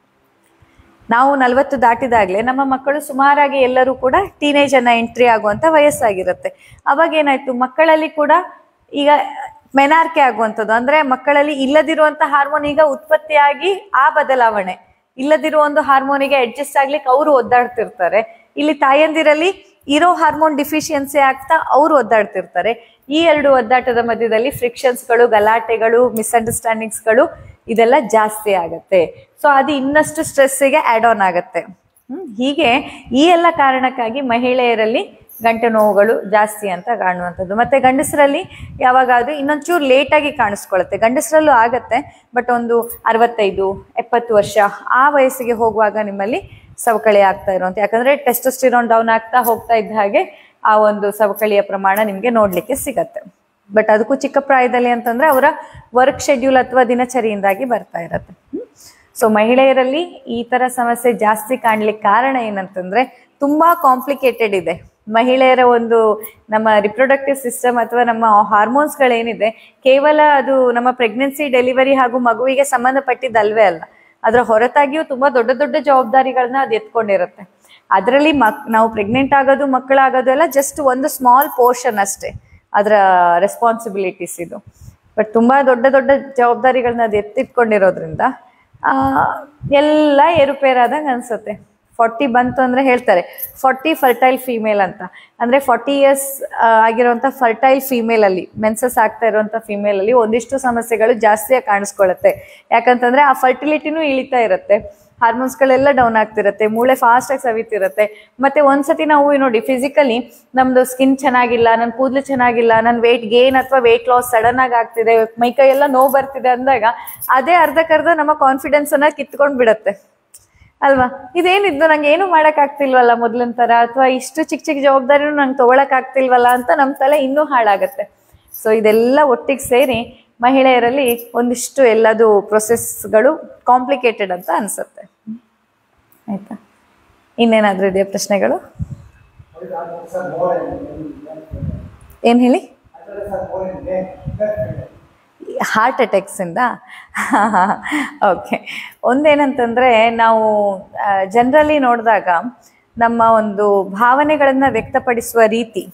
ನಾವು ನಲವತ್ತು ದಾಟಿದಾಗಲೇ ನಮ್ಮ ಮಕ್ಕಳು ಸುಮಾರಾಗಿ ಎಲ್ಲರೂ ಕೂಡ ಟೀನೇಜ್ ಅನ್ನ ಎಂಟ್ರಿ ಆಗುವಂತ ವಯಸ್ಸಾಗಿರುತ್ತೆ ಅವಾಗ ಏನಾಯ್ತು ಮಕ್ಕಳಲ್ಲಿ ಕೂಡ ಈಗ ಮೆನಾರ್ಕೆ ಆಗುವಂಥದ್ದು ಅಂದ್ರೆ ಮಕ್ಕಳಲ್ಲಿ ಇಲ್ಲದಿರುವಂತ ಹಾರ್ಮೋನ್ ಈಗ ಉತ್ಪತ್ತಿಯಾಗಿ ಆ ಬದಲಾವಣೆ ಇಲ್ಲದಿರುವ ಒಂದು ಹಾರ್ಮೋನಿಗೆ ಅಡ್ಜಸ್ಟ್ ಆಗ್ಲಿಕ್ಕೆ ಅವರು ಒದ್ದಾಡ್ತಿರ್ತಾರೆ ಇಲ್ಲಿ ತಾಯಂದಿರಲ್ಲಿ ಇರೋ ಹಾರ್ಮೋನ್ ಡಿಫಿಷಿಯನ್ಸಿ ಆಗ್ತಾ ಅವರು ಒದ್ದಾಡ್ತಿರ್ತಾರೆ ಈ ಎರಡು ಒದ್ದಾಟದ ಮಧ್ಯದಲ್ಲಿ ಫ್ರಿಕ್ಷನ್ಸ್ಗಳು ಗಲಾಟೆಗಳು ಮಿಸ್ಅಂಡರ್ಸ್ಟ್ಯಾಂಡಿಂಗ್ಸ್ಗಳು ಇದೆಲ್ಲ ಜಾಸ್ತಿ ಆಗುತ್ತೆ ಸೊ ಅದು ಇನ್ನಷ್ಟು ಸ್ಟ್ರೆಸ್ಸಿಗೆ ಆಡ್ ಆನ್ ಆಗುತ್ತೆ ಹ್ಮ್, ಹೀಗೆ ಈ ಎಲ್ಲ ಕಾರಣಕ್ಕಾಗಿ ಮಹಿಳೆಯರಲ್ಲಿ ಗಂಟು ನೋವುಗಳು ಜಾಸ್ತಿ ಅಂತ ಕಾಣುವಂಥದ್ದು ಮತ್ತೆ ಗಂಡಸರಲ್ಲಿ ಯಾವಾಗಾದ್ರೂ ಇನ್ನೊಂಚೂರು ಲೇಟಾಗಿ ಕಾಣಿಸ್ಕೊಳ್ಳುತ್ತೆ ಗಂಡಸರಲ್ಲೂ ಆಗತ್ತೆ ಬಟ್ ಒಂದು ಅರವತ್ತೈದು ಎಪ್ಪತ್ತು ವರ್ಷ ಆ ವಯಸ್ಸಿಗೆ ಹೋಗುವಾಗ ನಿಮ್ಮಲ್ಲಿ ಸವಕಳಿ ಆಗ್ತಾ ಇರುವಂತ ಯಾಕಂದ್ರೆ ಟೆಸ್ಟೋಸ್ಟಿರೋನ್ ಡೌನ್ ಆಗ್ತಾ ಹೋಗ್ತಾ ಇದ್ದ ಹಾಗೆ ಆ ಒಂದು ಸವಕಳಿಯ ಪ್ರಮಾಣ ನಿಮಗೆ ನೋಡ್ಲಿಕ್ಕೆ ಸಿಗತ್ತೆ ಬಟ್ ಅದಕ್ಕೂ ಚಿಕ್ಕ ಪ್ರಾಯದಲ್ಲಿ ಅಂತಂದ್ರೆ ಅವರ ವರ್ಕ್ ಶೆಡ್ಯೂಲ್ ಅಥವಾ ದಿನಚರಿಯಿಂದಾಗಿ ಬರ್ತಾ ಇರತ್ತೆ ಸೊ ಮಹಿಳೆಯರಲ್ಲಿ ಈ ತರ ಸಮಸ್ಯೆ ಜಾಸ್ತಿ ಕಾಣ್ಲಿಕ್ಕೆ ಕಾರಣ ಏನಂತಂದ್ರೆ ತುಂಬಾ ಕಾಂಪ್ಲಿಕೇಟೆಡ್ ಇದೆ ಮಹಿಳೆಯರ ಒಂದು ನಮ್ಮ ರಿಪ್ರೊಡಕ್ಟಿವ್ ಸಿಸ್ಟಮ್ ಅಥವಾ ನಮ್ಮ ಹಾರ್ಮೋನ್ಸ್ಗಳೇನಿದೆ ಕೇವಲ ಅದು ನಮ್ಮ ಪ್ರೆಗ್ನೆನ್ಸಿ ಡೆಲಿವರಿ ಹಾಗೂ ಮಗುವಿಗೆ ಸಂಬಂಧಪಟ್ಟಿದ್ದಲ್ವೇ ಅಲ್ಲ ಅದರ ಹೊರತಾಗಿಯೂ ತುಂಬಾ ದೊಡ್ಡ ದೊಡ್ಡ ಜವಾಬ್ದಾರಿಗಳನ್ನ ಅದು ಎತ್ಕೊಂಡಿರುತ್ತೆ ಅದರಲ್ಲಿ ಮಕ್ ನಾವು ಪ್ರೆಗ್ನೆಂಟ್ ಆಗೋದು ಮಕ್ಕಳಾಗೋದು ಎಲ್ಲ ಜಸ್ಟ್ ಒಂದು ಸ್ಮಾಲ್ ಪೋರ್ಷನ್ ಅಷ್ಟೇ ಅದರ ರೆಸ್ಪಾನ್ಸಿಬಿಲಿಟೀಸ್ ಇದು ಬಟ್ ತುಂಬಾ ದೊಡ್ಡ ದೊಡ್ಡ ಜವಾಬ್ದಾರಿಗಳನ್ನ ಅದು ಎತ್ತಿಟ್ಕೊಂಡಿರೋದ್ರಿಂದ ಆ, ಎಲ್ಲ ಏರುಪೇರಾದಂಗೆ ಅನ್ಸುತ್ತೆ ಫಾರ್ಟಿ ಬಂತು ಅಂದ್ರೆ ಹೇಳ್ತಾರೆ ಫಾರ್ಟಿ ಫರ್ಟೈಲ್ ಫೀಮೇಲ್ ಅಂತ ಅಂದ್ರೆ ಫಾರ್ಟಿ ಇಯರ್ಸ್ ಆಗಿರುವಂತ ಫರ್ಟೈಲ್ ಫೀಮೇಲ್ ಅಲ್ಲಿ ಮೆನ್ಸಸ್ ಆಗ್ತಾ ಇರುವಂತ ಫೀಮೇಲ್ ಅಲ್ಲಿ ಒಂದಿಷ್ಟು ಸಮಸ್ಯೆಗಳು ಜಾಸ್ತಿಯಾಗಿ ಕಾಣಿಸ್ಕೊಳ್ಳುತ್ತೆ ಯಾಕಂತಂದ್ರೆ ಆ ಫರ್ಟಿಲಿಟಿನೂ ಇಳಿತಾ ಇರುತ್ತೆ ಹಾರ್ಮೋನ್ಸ್ಗಳೆಲ್ಲ ಡೌನ್ ಆಗ್ತಿರುತ್ತೆ ಮೂಳೆ ಫಾಸ್ಟ್ ಆಗಿ ಸವಿತಿರುತ್ತೆ ಮತ್ತೆ ಒಂದ್ಸತಿ ನಾವು ನೋಡಿ ಫಿಸಿಕಲಿ ನಮ್ದು ಸ್ಕಿನ್ ಚೆನ್ನಾಗಿಲ್ಲ ನನ್ನ ಕೂದಲು ಚೆನ್ನಾಗಿಲ್ಲ ನನ್ನ ವೇಟ್ ಗೇನ್ ಅಥವಾ ವೇಟ್ ಲಾಸ್ ಸಡನ್ ಆಗಿ ಆಗ್ತಿದೆ ಮೈಕೈ ಎಲ್ಲ ನೋವು ಬರ್ತಿದೆ ಅಂದಾಗ ಅದೇ ಅರ್ಧಕ್ಕರ್ಧ ನಮ್ಮ ಕಾನ್ಫಿಡೆನ್ಸ್ ಅನ್ನ ಕಿತ್ಕೊಂಡ್ ಬಿಡತ್ತೆ ಅಲ್ವಾ ಇದೇನಿದ್ದು ನಂಗೆ ಏನು ಮಾಡಕ್ ಆಗ್ತಿಲ್ವಲ್ಲ ಮೊದ್ಲಿನ ತರ ಅಥವಾ ಇಷ್ಟು ಚಿಕ್ಕ ಚಿಕ್ಕ ಜವಾಬ್ದಾರಿನೂ ನಂಗೆ ತಗೊಳಕ್ ಆಗ್ತಿಲ್ವಲ್ಲ ಅಂತ ನಮ್ಮ ತಲೆ ಇನ್ನೂ ಹಾಳಾಗತ್ತೆ ಸೊ ಇದೆಲ್ಲ ಒಟ್ಟಿಗೆ ಸೇರಿ ಮಹಿಳೆಯರಲ್ಲಿ ಒಂದಿಷ್ಟು ಎಲ್ಲದು ಪ್ರೊಸೆಸ್ಗಳು ಕಾಂಪ್ಲಿಕೇಟೆಡ್ ಅಂತ ಅನ್ಸುತ್ತೆ ಆಯ್ತಾ ಇನ್ನೇನಾದ್ರೂ ಇದೆಯಾ ಪ್ರಶ್ನೆಗಳು ಏನ್ ಹೇಳಿ ಹಾರ್ಟ್ ಅಟ್ಯಾಕ್ಸ್ ಇಂದ ಓಕೆ ಒಂದೇನಂತಂದ್ರೆ ನಾವು ಜನರಲಿ ನೋಡಿದಾಗ ನಮ್ಮ ಒಂದು ಭಾವನೆಗಳನ್ನ ವ್ಯಕ್ತಪಡಿಸುವ ರೀತಿ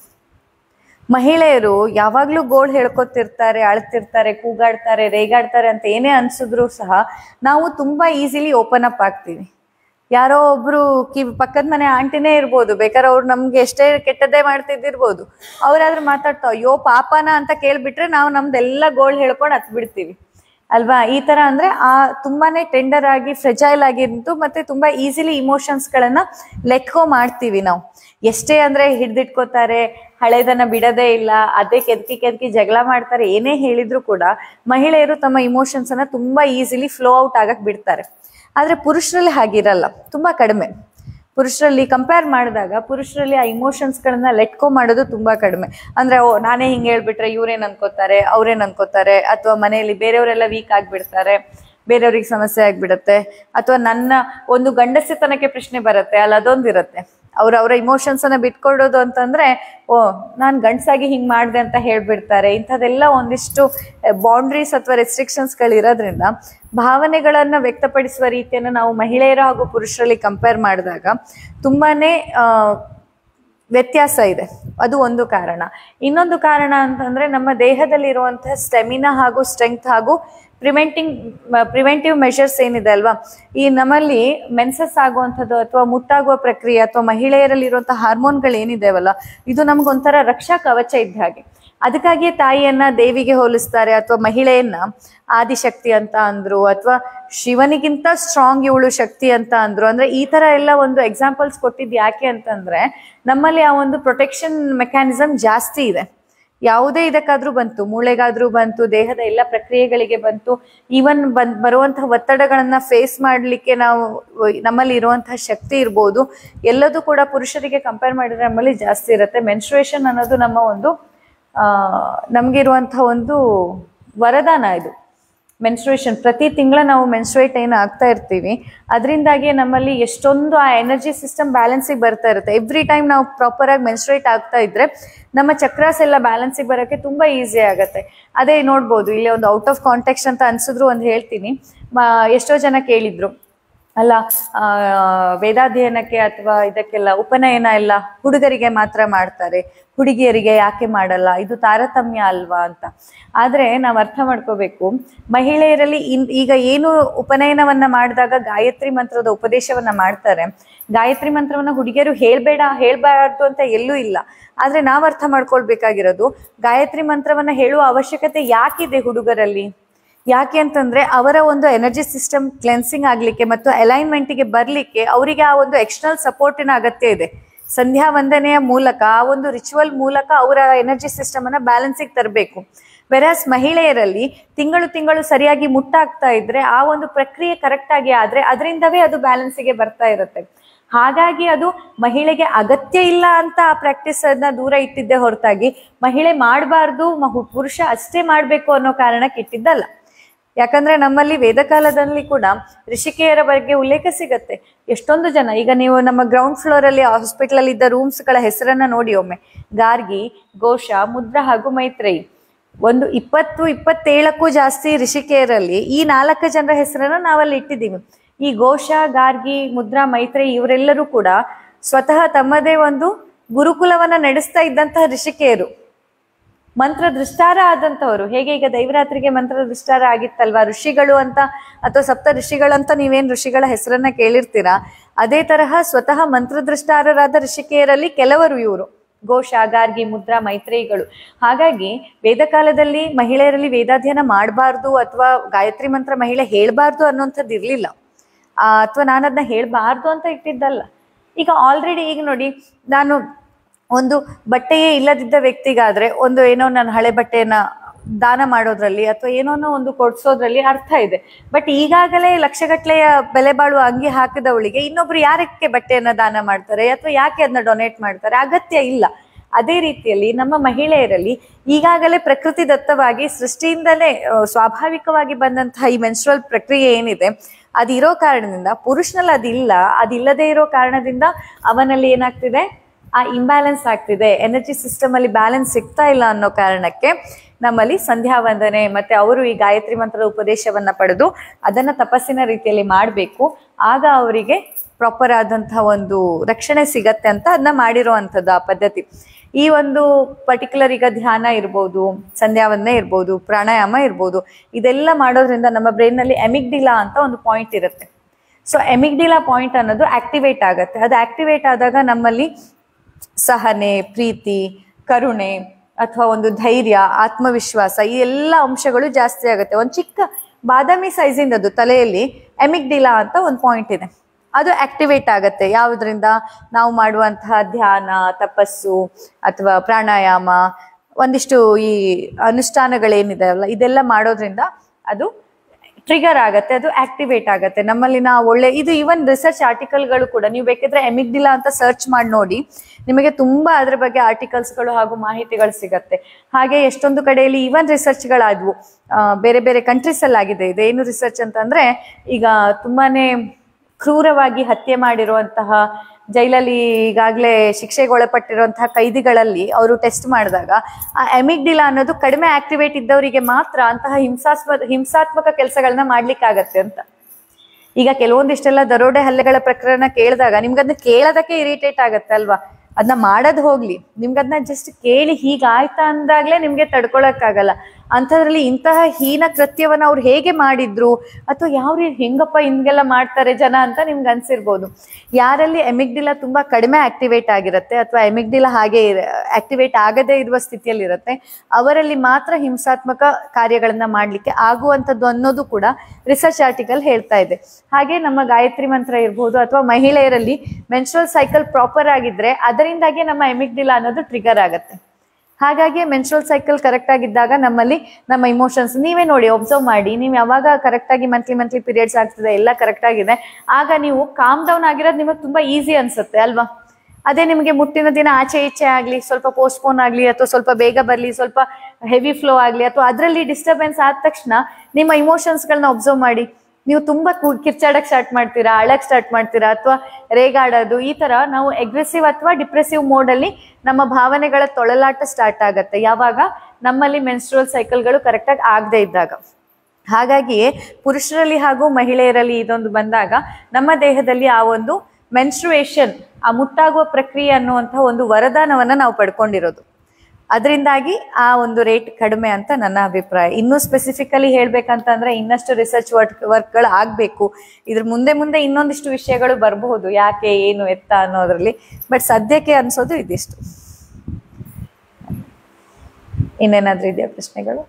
ಮಹಿಳೆಯರು ಯಾವಾಗ್ಲೂ ಗೋಳ್ ಹೇಳ್ಕೊತಿರ್ತಾರೆ ಅಳ್ತಿರ್ತಾರೆ ಕೂಗಾಡ್ತಾರೆ ರೇಗಾಡ್ತಾರೆ ಅಂತ ಏನೇ ಅನ್ಸಿದ್ರು ಸಹ ನಾವು ತುಂಬಾ ಈಸಿಲಿ ಓಪನ್ ಅಪ್ ಆಗ್ತೀವಿ ಯಾರೋ ಒಬ್ರು ಕಿವಿ ಪಕ್ಕದ ಮನೆ ಆಂಟಿನೇ ಇರ್ಬೋದು ಬೇಕಾದ್ರೆ ಅವ್ರು ನಮ್ಗೆ ಎಷ್ಟೇ ಕೆಟ್ಟದ್ದೇ ಮಾಡ್ತಿದ್ದಿರ್ಬೋದು ಅವ್ರಾದ್ರೂ ಮಾತಾಡ್ತಾವ ಅಯ್ಯೋ ಪಾಪನ ಅಂತ ಕೇಳ್ಬಿಟ್ರೆ ನಾವು ನಮ್ದೆಲ್ಲ ಗೋಳ್ ಹೇಳ್ಕೊಂಡು ಹತ್ ಬಿಡ್ತೀವಿ ಅಲ್ವಾ ಈ ತರ ಅಂದ್ರೆ ಆ ತುಂಬಾನೇ ಟೆಂಡರ್ ಆಗಿ ಫ್ರೆಜೈಲ್ ಆಗಿದ್ದು ಮತ್ತೆ ತುಂಬಾ ಈಸಿಲಿ ಇಮೋಷನ್ಸ್ ಗಳನ್ನ ಲೆಟ್ಕೋ ಮಾಡ್ತೀವಿ ನಾವು ಎಷ್ಟೇ ಅಂದ್ರೆ ಹಿಡ್ದಿಟ್ಕೋತಾರೆ ಹಳೇದನ್ನ ಬಿಡದೇ ಇಲ್ಲ ಅದೇ ಕೆದಕಿ ಕೆದಕಿ ಜಗಳ ಮಾಡ್ತಾರೆ ಏನೇ ಹೇಳಿದ್ರು ಕೂಡ ಮಹಿಳೆಯರು ತಮ್ಮ ಇಮೋಷನ್ಸ್ ಅನ್ನ ತುಂಬಾ ಈಸಿಲಿ ಫ್ಲೋ ಔಟ್ ಆಗಕ್ ಬಿಡ್ತಾರೆ ಆದ್ರೆ ಪುರುಷರಲ್ಲಿ ಹಾಗಿರಲ್ಲ ತುಂಬಾ ಕಡಿಮೆ ಪುರುಷರಲ್ಲಿ ಕಂಪೇರ್ ಮಾಡಿದಾಗ ಪುರುಷರಲ್ಲಿ ಆ ಇಮೋಷನ್ಸ್ಗಳನ್ನ ಲೆಟ್ಕೋ ಮಾಡೋದು ತುಂಬಾ ಕಡಿಮೆ ಅಂದ್ರೆ ಓ ನಾನೇ ಹಿಂಗೆ ಹೇಳ್ಬಿಟ್ರೆ ಇವ್ರೇನ್ ಅನ್ಕೋತಾರೆ ಅವ್ರೇನ್ ಅನ್ಕೋತಾರೆ ಅಥವಾ ಮನೆಯಲ್ಲಿ ಬೇರೆಯವರೆಲ್ಲ ವೀಕ್ ಆಗ್ಬಿಡ್ತಾರೆ ಬೇರೆಯವ್ರಿಗೆ ಸಮಸ್ಯೆ ಆಗ್ಬಿಡತ್ತೆ ಅಥವಾ ನನ್ನ ಒಂದು ಗಂಡಸತನಕ್ಕೆ ಪ್ರಶ್ನೆ ಬರುತ್ತೆ ಅಲ್ಲ ಅದೊಂದಿರುತ್ತೆ ಅವ್ರ ಅವರ ಇಮೋಷನ್ಸ್ ಅನ್ನ ಬಿಟ್ಕೊಡೋದು ಅಂತಂದ್ರೆ ಓ ನಾನ್ ಗಂಡ್ಸಾಗಿ ಹಿಂಗ್ ಮಾಡ್ದೆ ಅಂತ ಹೇಳ್ಬಿಡ್ತಾರೆ ಇಂಥದೆಲ್ಲ ಒಂದಿಷ್ಟು ಬೌಂಡ್ರೀಸ್ ಅಥವಾ ರೆಸ್ಟ್ರಿಕ್ಷನ್ಸ್ ಗಳಿರೋದ್ರಿಂದ ಭಾವನೆಗಳನ್ನ ವ್ಯಕ್ತಪಡಿಸುವ ರೀತಿಯನ್ನು ನಾವು ಮಹಿಳೆಯರು ಹಾಗೂ ಪುರುಷರಲ್ಲಿ ಕಂಪೇರ್ ಮಾಡಿದಾಗ ತುಂಬಾನೇ ಆ, ವ್ಯತ್ಯಾಸ ಇದೆ ಅದು ಒಂದು ಕಾರಣ ಇನ್ನೊಂದು ಕಾರಣ ಅಂತಂದ್ರೆ ನಮ್ಮ ದೇಹದಲ್ಲಿರುವಂತಹ ಸ್ಟೆಮಿನಾ ಹಾಗೂ ಸ್ಟ್ರೆಂಗ್ತ್ ಹಾಗೂ ಪ್ರಿವೆಂಟಿಂಗ್ ಪ್ರಿವೆಂಟಿವ್ ಮೆಷರ್ಸ್ ಏನಿದೆ ಅಲ್ವಾ ಈ ನಮ್ಮಲ್ಲಿ ಮೆನ್ಸಸ್ ಆಗುವಂಥದ್ದು ಅಥವಾ ಮುಟ್ಟಾಗುವ ಪ್ರಕ್ರಿಯೆ ಅಥವಾ ಮಹಿಳೆಯರಲ್ಲಿರುವಂತಹ ಹಾರ್ಮೋನ್ಗಳು ಏನಿದೆವಲ್ಲ ಇದು ನಮ್ಗೊಂಥರ ರಕ್ಷಾ ಕವಚ ಇದ್ದ ಹಾಗೆ ಅದಕ್ಕಾಗಿಯೇ ತಾಯಿಯನ್ನ ದೇವಿಗೆ ಹೋಲಿಸ್ತಾರೆ ಅಥವಾ ಮಹಿಳೆಯನ್ನ ಆದಿಶಕ್ತಿ ಅಂತ ಅಂದ್ರು ಅಥವಾ ಶಿವನಿಗಿಂತ ಸ್ಟ್ರಾಂಗ್ ಇವಳು ಶಕ್ತಿ ಅಂತ ಅಂದ್ರು ಅಂದ್ರೆ ಈ ತರ ಎಲ್ಲ ಒಂದು ಎಕ್ಸಾಂಪಲ್ಸ್ ಕೊಟ್ಟಿದ್ದು ಯಾಕೆ ಅಂತಂದ್ರೆ ನಮ್ಮಲ್ಲಿ ಆ ಒಂದು ಪ್ರೊಟೆಕ್ಷನ್ ಮೆಕ್ಯಾನಿಸಮ್ ಜಾಸ್ತಿ ಇದೆ ಯಾವುದೇ ಇದಕ್ಕಾದ್ರೂ ಬಂತು ಮೂಳೆಗಾದ್ರೂ ಬಂತು ದೇಹದ ಎಲ್ಲ ಪ್ರಕ್ರಿಯೆಗಳಿಗೆ ಬಂತು ಈವನ್ ಬಂದ್ ಬರುವಂತಹ ಒತ್ತಡಗಳನ್ನ ಫೇಸ್ ಮಾಡ್ಲಿಕ್ಕೆ ನಾವು ನಮ್ಮಲ್ಲಿ ಇರುವಂತಹ ಶಕ್ತಿ ಇರ್ಬೋದು ಎಲ್ಲದೂ ಕೂಡ ಪುರುಷರಿಗೆ ಕಂಪೇರ್ ಮಾಡಿದ್ರೆ ನಮ್ಮಲ್ಲಿ ಜಾಸ್ತಿ ಇರುತ್ತೆ ಮೆನ್ಸ್ಟ್ರುಯೇಷನ್ ಅನ್ನೋದು ನಮ್ಮ ಒಂದು ಆ ನಮ್ಗಿರುವಂತಹ ಒಂದು ವರದಾನ ಇದು ಮೆನ್ಸ್ಟ್ರುಯೇಷನ್ ಪ್ರತಿ ತಿಂಗಳ ನಾವು ಮೆನ್ಸ್ಟ್ರೇಟ್ ಏನು ಆಗ್ತಾ ಇರ್ತೀವಿ ಅದರಿಂದಾಗಿ ನಮ್ಮಲ್ಲಿ ಎಷ್ಟೊಂದು ಆ ಎನರ್ಜಿ ಸಿಸ್ಟಮ್ ಬ್ಯಾಲೆನ್ಸಿಗೆ ಬರ್ತಾ ಇರುತ್ತೆ ಎವ್ರಿ ಟೈಮ್ ನಾವು ಪ್ರಾಪರ್ ಆಗಿ ಮೆನ್ಸ್ಟ್ರೇಟ್ ಆಗ್ತಾ ಇದ್ರೆ ನಮ್ಮ ಚಕ್ರಾಸ್ ಎಲ್ಲ ಬ್ಯಾಲೆನ್ಸಿಗೆ ಬರೋಕ್ಕೆ ತುಂಬಾ ಈಸಿ ಆಗುತ್ತೆ ಅದೇ ನೋಡ್ಬೋದು ಇಲ್ಲಿ ಒಂದು ಔಟ್ ಆಫ್ ಕಾಂಟೆಕ್ಸ್ಟ್ ಅಂತ ಅನ್ಸಿದ್ರು ಒಂದು ಹೇಳ್ತೀನಿ ಮ- ಎಷ್ಟೋ ಜನ ಕೇಳಿದ್ರು ಅಲ್ಲ ಆ, ವೇದಾಧ್ಯಯನಕ್ಕೆ ಅಥವಾ ಇದಕ್ಕೆಲ್ಲ ಉಪನಯನ ಎಲ್ಲ ಹುಡುಗರಿಗೆ ಮಾತ್ರ ಮಾಡ್ತಾರೆ ಹುಡುಗಿಯರಿಗೆ ಯಾಕೆ ಮಾಡಲ್ಲ ಇದು ತಾರತಮ್ಯ ಅಲ್ವಾ ಅಂತ ಆದ್ರೆ ನಾವು ಅರ್ಥ ಮಾಡ್ಕೋಬೇಕು ಮಹಿಳೆಯರಲ್ಲಿ ಇನ್ ಈಗ ಏನು ಉಪನಯನವನ್ನ ಮಾಡಿದಾಗ ಗಾಯತ್ರಿ ಮಂತ್ರದ ಉಪದೇಶವನ್ನ ಮಾಡ್ತಾರೆ ಗಾಯತ್ರಿ ಮಂತ್ರವನ್ನ ಹುಡುಗಿಯರು ಹೇಳ್ಬೇಡ ಹೇಳ್ಬಾರ್ದು ಅಂತ ಎಲ್ಲೂ ಇಲ್ಲ ಆದ್ರೆ ನಾವು ಅರ್ಥ ಮಾಡ್ಕೊಳ್ಬೇಕಾಗಿರೋದು ಗಾಯತ್ರಿ ಮಂತ್ರವನ್ನ ಹೇಳುವ ಅವಶ್ಯಕತೆ ಯಾಕಿದೆ ಹುಡುಗರಲ್ಲಿ ಯಾಕೆ ಅಂತಂದ್ರೆ ಅವರ ಒಂದು ಎನರ್ಜಿ ಸಿಸ್ಟಮ್ ಕ್ಲೆನ್ಸಿಂಗ್ ಆಗ್ಲಿಕ್ಕೆ ಮತ್ತು ಅಲೈನ್ಮೆಂಟ್ಗೆ ಬರ್ಲಿಕ್ಕೆ ಅವರಿಗೆ ಆ ಒಂದು ಎಕ್ಸ್ಟರ್ನಲ್ ಸಪೋರ್ಟಿನ ಅಗತ್ಯ ಇದೆ ಸಂಧ್ಯಾ ವಂದನೆಯ ಮೂಲಕ ಆ ಒಂದು ರಿಚುವಲ್ ಮೂಲಕ ಅವರ ಎನರ್ಜಿ ಸಿಸ್ಟಮ್ ಅನ್ನ ಬ್ಯಾಲೆನ್ಸಿಗೆ ತರಬೇಕು ವೆರಾಸ್ ಮಹಿಳೆಯರಲ್ಲಿ ತಿಂಗಳು ತಿಂಗಳು ಸರಿಯಾಗಿ ಮುಟ್ಟಾಗ್ತಾ ಇದ್ರೆ ಆ ಒಂದು ಪ್ರಕ್ರಿಯೆ ಕರೆಕ್ಟ್ ಆಗಿ ಆದ್ರೆ ಅದರಿಂದವೇ ಅದು ಬ್ಯಾಲೆನ್ಸಿಗೆ ಬರ್ತಾ ಇರುತ್ತೆ ಹಾಗಾಗಿ ಅದು ಮಹಿಳೆಗೆ ಅಗತ್ಯ ಇಲ್ಲ ಅಂತ ಆ ಪ್ರಾಕ್ಟೀಸ್ ಅನ್ನ ದೂರ ಇಟ್ಟಿದ್ದೆ ಹೊರತಾಗಿ ಮಹಿಳೆ ಮಾಡಬಾರ್ದು ಪುರುಷ ಅಷ್ಟೇ ಮಾಡಬೇಕು ಅನ್ನೋ ಕಾರಣಕ್ಕೆ ಇಟ್ಟಿದ್ದಲ್ಲ ಯಾಕಂದ್ರೆ ನಮ್ಮಲ್ಲಿ ವೇದಕಾಲದಲ್ಲಿ ಕೂಡ ಋಷಿಕೆಯರ ಬಗ್ಗೆ ಉಲ್ಲೇಖ ಸಿಗತ್ತೆ ಎಷ್ಟೊಂದು ಜನ ಈಗ ನೀವು ನಮ್ಮ ಗ್ರೌಂಡ್ ಫ್ಲೋರ್ ಅಲ್ಲಿ ಹಾಸ್ಪಿಟಲ್ ಅಲ್ಲಿ ಇದ್ದ ರೂಮ್ಸ್ ಗಳ ಹೆಸರನ್ನ ನೋಡಿ ಒಮ್ಮೆ ಗಾರ್ಗಿ ಘೋಷ ಮುದ್ರ ಹಾಗೂ ಮೈತ್ರೇಯಿ ಒಂದು ಇಪ್ಪತ್ತು ಇಪ್ಪತ್ತೇಳಕ್ಕೂ ಜಾಸ್ತಿ ಋಷಿಕೆಯರಲ್ಲಿ ಈ ನಾಲ್ಕು ಜನರ ಹೆಸರನ್ನ ನಾವಲ್ಲಿ ಇಟ್ಟಿದ್ದೀವಿ ಈ ಘೋಷ ಗಾರ್ಗಿ ಮುದ್ರಾ ಮೈತ್ರೇಯಿ ಇವರೆಲ್ಲರೂ ಕೂಡ ಸ್ವತಃ ತಮ್ಮದೇ ಒಂದು ಗುರುಕುಲವನ್ನ ನಡೆಸ್ತಾ ಇದ್ದಂತಹ ಋಷಿಕೆಯರು ಮಂತ್ರ ದೃಷ್ಟಾರ ಆದಂತವರು ಹೇಗೆ ಈಗ ದೈವರಾತ್ರಿಗೆ ಮಂತ್ರ ದೃಷ್ಟಾರ ಆಗಿತ್ತಲ್ವಾ ಋಷಿಗಳು ಅಂತ ಅಥವಾ ಸಪ್ತ ಋಷಿಗಳು ಅಂತ ನೀವೇನ್ ಋಷಿಗಳ ಹೆಸರನ್ನ ಕೇಳಿರ್ತೀರಾ ಅದೇ ತರಹ ಸ್ವತಃ ಮಂತ್ರದೃಷ್ಟಾರರಾದ ಋಷಿಕೆಯರಲ್ಲಿ ಕೆಲವರು ಇವರು ಘೋಷ ಗಾರ್ಗಿ ಮುದ್ರಾ ಮೈತ್ರೇಯಿಗಳು ಹಾಗಾಗಿ ವೇದಕಾಲದಲ್ಲಿ ಮಹಿಳೆಯರಲ್ಲಿ ವೇದಾಧ್ಯಯನ ಮಾಡಬಾರ್ದು ಅಥವಾ ಗಾಯತ್ರಿ ಮಂತ್ರ ಮಹಿಳೆ ಹೇಳ್ಬಾರ್ದು ಅನ್ನೋಂಥದ್ದು ಇರ್ಲಿಲ್ಲ ಅಥವಾ ನಾನು ಅದನ್ನ ಹೇಳ್ಬಾರ್ದು ಅಂತ ಇಟ್ಟಿದ್ದಲ್ಲ ಈಗ ಆಲ್ರೆಡಿ ಈಗ ನೋಡಿ ನಾನು ಒಂದು ಬಟ್ಟೆಯೇ ಇಲ್ಲದಿದ್ದ ವ್ಯಕ್ತಿಗಾದ್ರೆ ಒಂದು ಏನೋ ನಾನು ಹಳೆ ಬಟ್ಟೆಯನ್ನ ದಾನ ಮಾಡೋದ್ರಲ್ಲಿ ಅಥವಾ ಏನೋನೋ ಒಂದು ಕೊಡ್ಸೋದ್ರಲ್ಲಿ ಅರ್ಥ ಇದೆ ಬಟ್ ಈಗಾಗಲೇ ಲಕ್ಷಗಟ್ಲೆಯ ಬೆಲೆ ಬಾಳುವ ಅಂಗಿ ಹಾಕಿದವಳಿಗೆ ಇನ್ನೊಬ್ರು ಯಾರಕ್ಕೆ ಬಟ್ಟೆಯನ್ನ ದಾನ ಮಾಡ್ತಾರೆ ಅಥವಾ ಯಾಕೆ ಅದನ್ನ ಡೊನೇಟ್ ಮಾಡ್ತಾರೆ ಅಗತ್ಯ ಇಲ್ಲ ಅದೇ ರೀತಿಯಲ್ಲಿ ನಮ್ಮ ಮಹಿಳೆಯರಲ್ಲಿ ಈಗಾಗಲೇ ಪ್ರಕೃತಿ ದತ್ತವಾಗಿ ಸೃಷ್ಟಿಯಿಂದಲೇ ಆ, ಸ್ವಾಭಾವಿಕವಾಗಿ ಬಂದಂತಹ ಈ ಮೆನ್ಸ್ಟ್ರಲ್ ಪ್ರಕ್ರಿಯೆ ಏನಿದೆ ಅದಿರೋ ಕಾರಣದಿಂದ ಪುರುಷನಲ್ಲಿ ಅದಿಲ್ಲ ಅದಿಲ್ಲದೆ ಇರೋ ಕಾರಣದಿಂದ ಅವನಲ್ಲಿ ಏನಾಗ್ತಿದೆ ಆ ಇಂಬ್ಯಾಲೆನ್ಸ್ ಆಗ್ತಿದೆ ಎನರ್ಜಿ ಸಿಸ್ಟಮ್ ಅಲ್ಲಿ ಬ್ಯಾಲೆನ್ಸ್ ಸಿಗ್ತಾ ಇಲ್ಲ ಅನ್ನೋ ಕಾರಣಕ್ಕೆ ನಮ್ಮಲ್ಲಿ ಸಂಧ್ಯಾ ವಂದನೆ ಮತ್ತೆ ಅವರು ಈ ಗಾಯತ್ರಿ ಮಂತ್ರದ ಉಪದೇಶವನ್ನ ಪಡೆದು ಅದನ್ನ ತಪಸ್ಸಿನ ರೀತಿಯಲ್ಲಿ ಮಾಡಬೇಕು ಆಗ ಅವರಿಗೆ ಪ್ರಾಪರ್ ಆದಂತಹ ಒಂದು ರಕ್ಷಣೆ ಸಿಗತ್ತೆ ಅಂತ ಅದನ್ನ ಮಾಡಿರುವಂಥದ್ದು ಆ ಪದ್ಧತಿ ಈ ಒಂದು ಪರ್ಟಿಕ್ಯುಲರ್ ಈಗ ಧ್ಯಾನ ಇರ್ಬೋದು ಸಂಧ್ಯಾ ವಂದನೆ ಇರ್ಬೋದು ಪ್ರಾಣಾಯಾಮ ಇರ್ಬೋದು ಇದೆಲ್ಲ ಮಾಡೋದ್ರಿಂದ ನಮ್ಮ ಬ್ರೈನ್ನಲ್ಲಿ ಎಮಿಗ್ಡಿಲಾ ಅಂತ ಒಂದು ಪಾಯಿಂಟ್ ಇರುತ್ತೆ ಸೊ ಎಮಿಗ್ಡಿಲಾ ಪಾಯಿಂಟ್ ಅನ್ನೋದು ಆಕ್ಟಿವೇಟ್ ಆಗುತ್ತೆ ಅದು ಆಕ್ಟಿವೇಟ್ ಆದಾಗ ನಮ್ಮಲ್ಲಿ ಸಹನೆ ಪ್ರೀತಿ ಕರುಣೆ ಅಥವಾ ಒಂದು ಧೈರ್ಯ ಆತ್ಮವಿಶ್ವಾಸ ಈ ಎಲ್ಲ ಅಂಶಗಳು ಜಾಸ್ತಿ ಆಗುತ್ತೆ ಒಂದು ಚಿಕ್ಕ ಬಾದಾಮಿ ಸೈಜಿಂದ ಅದು ತಲೆಯಲ್ಲಿ ಎಮಿಗ್ಡಿಲಾ ಅಂತ ಒಂದು ಪಾಯಿಂಟ್ ಇದೆ ಅದು ಆಕ್ಟಿವೇಟ್ ಆಗುತ್ತೆ ಯಾವುದರಿಂದ ನಾವು ಮಾಡುವಂತಹ ಧ್ಯಾನ ತಪಸ್ಸು ಅಥವಾ ಪ್ರಾಣಾಯಾಮ ಒಂದಿಷ್ಟು ಈ ಅನುಷ್ಠಾನಗಳೇನಿದೆ ಅಲ್ಲ ಇದೆಲ್ಲ ಮಾಡೋದ್ರಿಂದ ಅದು ಟ್ರಿಗರ್ ಆಗತ್ತೆ ಅದು ಆಕ್ಟಿವೇಟ್ ಆಗತ್ತೆ ನಮ್ಮಲ್ಲಿನ ಒಳ್ಳೆ ಇದು ಈವನ್ ರಿಸರ್ಚ್ ಆರ್ಟಿಕಲ್ಗಳು ಕೂಡ ನೀವು ಬೇಕಿದ್ರೆ ಎಮಿಗ್ಡಿಲಾ ಅಂತ ಸರ್ಚ್ ಮಾಡಿ ನೋಡಿ ನಿಮಗೆ ತುಂಬಾ ಅದ್ರ ಬಗ್ಗೆ ಆರ್ಟಿಕಲ್ಸ್ಗಳು ಹಾಗೂ ಮಾಹಿತಿಗಳು ಸಿಗತ್ತೆ ಹಾಗೆ ಎಷ್ಟೊಂದು ಕಡೆಯಲ್ಲಿ ಈವನ್ ರಿಸರ್ಚ್ಗಳಾದ್ವು ಆ, ಬೇರೆ ಬೇರೆ ಕಂಟ್ರೀಸ್ ಅಲ್ಲಿ ಆಗಿದೆ ಇದೇನು ರಿಸರ್ಚ್ ಅಂತಂದ್ರೆ ಈಗ ತುಂಬಾನೇ ಕ್ರೂರವಾಗಿ ಹತ್ಯೆ ಮಾಡಿರುವಂತಹ ಜೈಲಲ್ಲಿ ಈಗಾಗಲೇ ಶಿಕ್ಷೆಗೆ ಒಳಪಟ್ಟಿರುವಂತಹ ಕೈದಿಗಳಲ್ಲಿ ಅವರು ಟೆಸ್ಟ್ ಮಾಡಿದಾಗ ಆ ಎಮಿಗ್ಡಿಲಾ ಅನ್ನೋದು ಕಡಿಮೆ ಆಕ್ಟಿವೇಟ್ ಇದ್ದವರಿಗೆ ಮಾತ್ರ ಅಂತಹ ಹಿಂಸಾತ್ಮ ಹಿಂಸಾತ್ಮಕ ಕೆಲಸಗಳನ್ನ ಮಾಡ್ಲಿಕ್ಕಾಗತ್ತೆ ಅಂತ ಈಗ ಕೆಲವೊಂದಿಷ್ಟೆಲ್ಲ ದರೋಡೆ ಹಲ್ಲೆಗಳ ಪ್ರಕರಣ ಕೇಳಿದಾಗ ನಿಮ್ಗದನ್ನ ಕೇಳೋದಕ್ಕೆ ಇರಿಟೇಟ್ ಆಗತ್ತೆ ಅಲ್ವಾ ಅದನ್ನ ಮಾಡೋದ್ ಹೋಗ್ಲಿ ನಿಮ್ಗದನ್ನ ಜಸ್ಟ್ ಕೇಳಿ ಹೀಗಾಯ್ತಾ ಅಂದಾಗ್ಲೇ ನಿಮ್ಗೆ ತಡ್ಕೊಳಕ್ಕಾಗಲ್ಲ ಅಂಥದ್ರಲ್ಲಿ ಇಂತಹ ಹೀನ ಕೃತ್ಯವನ್ನ ಅವ್ರು ಹೇಗೆ ಮಾಡಿದ್ರು ಅಥವಾ ಯಾವ ರೀತಿ ಹೆಂಗಪ್ಪ ಹಿಂಗೆಲ್ಲ ಮಾಡ್ತಾರೆ ಜನ ಅಂತ ನಿಮ್ಗೆ ಅನ್ಸಿರ್ಬೋದು ಯಾರಲ್ಲಿ ಎಮಿಗ್ಡಿಲಾ ತುಂಬಾ ಕಡಿಮೆ ಆಕ್ಟಿವೇಟ್ ಆಗಿರುತ್ತೆ ಅಥವಾ ಎಮಿಗ್ಡಿಲಾ ಹಾಗೆ ಆಕ್ಟಿವೇಟ್ ಆಗದೇ ಇರುವ ಸ್ಥಿತಿಯಲ್ಲಿ ಇರುತ್ತೆ ಅವರಲ್ಲಿ ಮಾತ್ರ ಹಿಂಸಾತ್ಮಕ ಕಾರ್ಯಗಳನ್ನ ಮಾಡ್ಲಿಕ್ಕೆ ಆಗುವಂಥದ್ದು ಅನ್ನೋದು ಕೂಡ ರಿಸರ್ಚ್ ಆರ್ಟಿಕಲ್ ಹೇಳ್ತಾ ಇದೆ ಹಾಗೆ ನಮ್ಮ ಗಾಯತ್ರಿ ಮಂತ್ರ ಇರ್ಬೋದು ಅಥವಾ ಮಹಿಳೆಯರಲ್ಲಿ ಮೆನ್ಸ್ಟ್ರಲ್ ಸೈಕಲ್ ಪ್ರಾಪರ್ ಆಗಿದ್ರೆ ಅದರಿಂದಾಗಿ ನಮ್ಮ ಎಮಿಗ್ಡಿಲಾ ಅನ್ನೋದು ಟ್ರಿಗರ್ ಆಗುತ್ತೆ ಹಾಗಾಗಿ ಮೆನ್ಸ್ಟ್ರಲ್ ಸೈಕಲ್ ಕರೆಕ್ಟ್ ಆಗಿದ್ದಾಗ ನಮ್ಮಲ್ಲಿ ನಮ್ಮ ಇಮೋಷನ್ಸ್ ನೀವೇ ನೋಡಿ ಒಬ್ಸರ್ವ್ ಮಾಡಿ ನೀವು ಯಾವಾಗ ಕರೆಕ್ಟ್ ಆಗಿ ಮಂತ್ಲಿ ಮಂತ್ಲಿ ಪೀರಿಯಡ್ಸ್ ಆಗ್ತಿದೆ ಎಲ್ಲ ಕರೆಕ್ಟ್ ಆಗಿದೆ ಆಗ ನೀವು ಕಾಮ್ ಡೌನ್ ಆಗಿರೋದು ನಿಮಗೆ ತುಂಬಾ ಈಸಿ ಅನ್ಸುತ್ತೆ ಅಲ್ವಾ ಅದೇ ನಿಮಗೆ ಮುಟ್ಟಿನ ದಿನ ಆಚೆ ಈಚೆ ಆಗಲಿ ಸ್ವಲ್ಪ ಪೋಸ್ಟ್ಪೋನ್ ಆಗಲಿ ಅಥವಾ ಸ್ವಲ್ಪ ಬೇಗ ಬರಲಿ ಸ್ವಲ್ಪ ಹೆವಿ ಫ್ಲೋ ಆಗಲಿ ಅಥವಾ ಅದರಲ್ಲಿ ಡಿಸ್ಟರ್ಬೆನ್ಸ್ ಆದ ತಕ್ಷಣ ನಿಮ್ಮ ಇಮೋಷನ್ಸ್ಗಳನ್ನ ಒಬ್ಸರ್ವ್ ಮಾಡಿ ನೀವು ತುಂಬಾ ಕು- ಕಿರ್ಚಾಡಕ್ ಸ್ಟಾರ್ಟ್ ಮಾಡ್ತೀರಾ ಅಳಕ್ ಸ್ಟಾರ್ಟ್ ಮಾಡ್ತೀರಾ ಅಥವಾ ರೇಗಾಡೋದು ಈ ತರ ನಾವು ಅಗ್ರೆಸಿವ್ ಅಥವಾ ಡಿಪ್ರೆಸಿವ್ ಮೋಡ್ ಅಲ್ಲಿ ನಮ್ಮ ಭಾವನೆಗಳ ತೊಳಲಾಟ ಸ್ಟಾರ್ಟ್ ಆಗತ್ತೆ ಯಾವಾಗ ನಮ್ಮಲ್ಲಿ ಮೆನ್ಸ್ಟ್ರಲ್ ಸೈಕಲ್ಗಳು ಕರೆಕ್ಟಾಗಿ ಆಗದೆ ಇದ್ದಾಗ ಹಾಗಾಗಿಯೇ ಪುರುಷರಲ್ಲಿ ಹಾಗೂ ಮಹಿಳೆಯರಲ್ಲಿ ಇದೊಂದು ಬಂದಾಗ ನಮ್ಮ ದೇಹದಲ್ಲಿ ಆ ಒಂದು ಮೆನ್ಸ್ಟ್ರುಯೇಷನ್ ಆ ಮುಟ್ಟಾಗುವ ಪ್ರಕ್ರಿಯೆ ಅನ್ನುವಂತಹ ಒಂದು ವರದಾನವನ್ನ ನಾವು ಪಡ್ಕೊಂಡಿರೋದು ಅದರಿಂದಾಗಿ ಆ ಒಂದು ರೇಟ್ ಕಡಿಮೆ ಅಂತ ನನ್ನ ಅಭಿಪ್ರಾಯ ಇನ್ನೂ ಸ್ಪೆಸಿಫಿಕಲಿ ಹೇಳ್ಬೇಕಂತಂದ್ರೆ ಇನ್ನಷ್ಟು ರಿಸರ್ಚ್ ವರ್ಕ್ ವರ್ಕ್ಗಳು ಆಗಬೇಕು ಇದ್ರ ಮುಂದೆ ಮುಂದೆ ಇನ್ನೊಂದಿಷ್ಟು ವಿಷಯಗಳು ಬರಬಹುದು ಯಾಕೆ ಏನು ಎತ್ತ ಅನ್ನೋದ್ರಲ್ಲಿ ಬಟ್ ಸದ್ಯಕ್ಕೆ ಅನ್ಸೋದು ಇದಿಷ್ಟು ಇನ್ನೇನಾದ್ರೂ ಇದೆಯಾ ಪ್ರಶ್ನೆಗಳು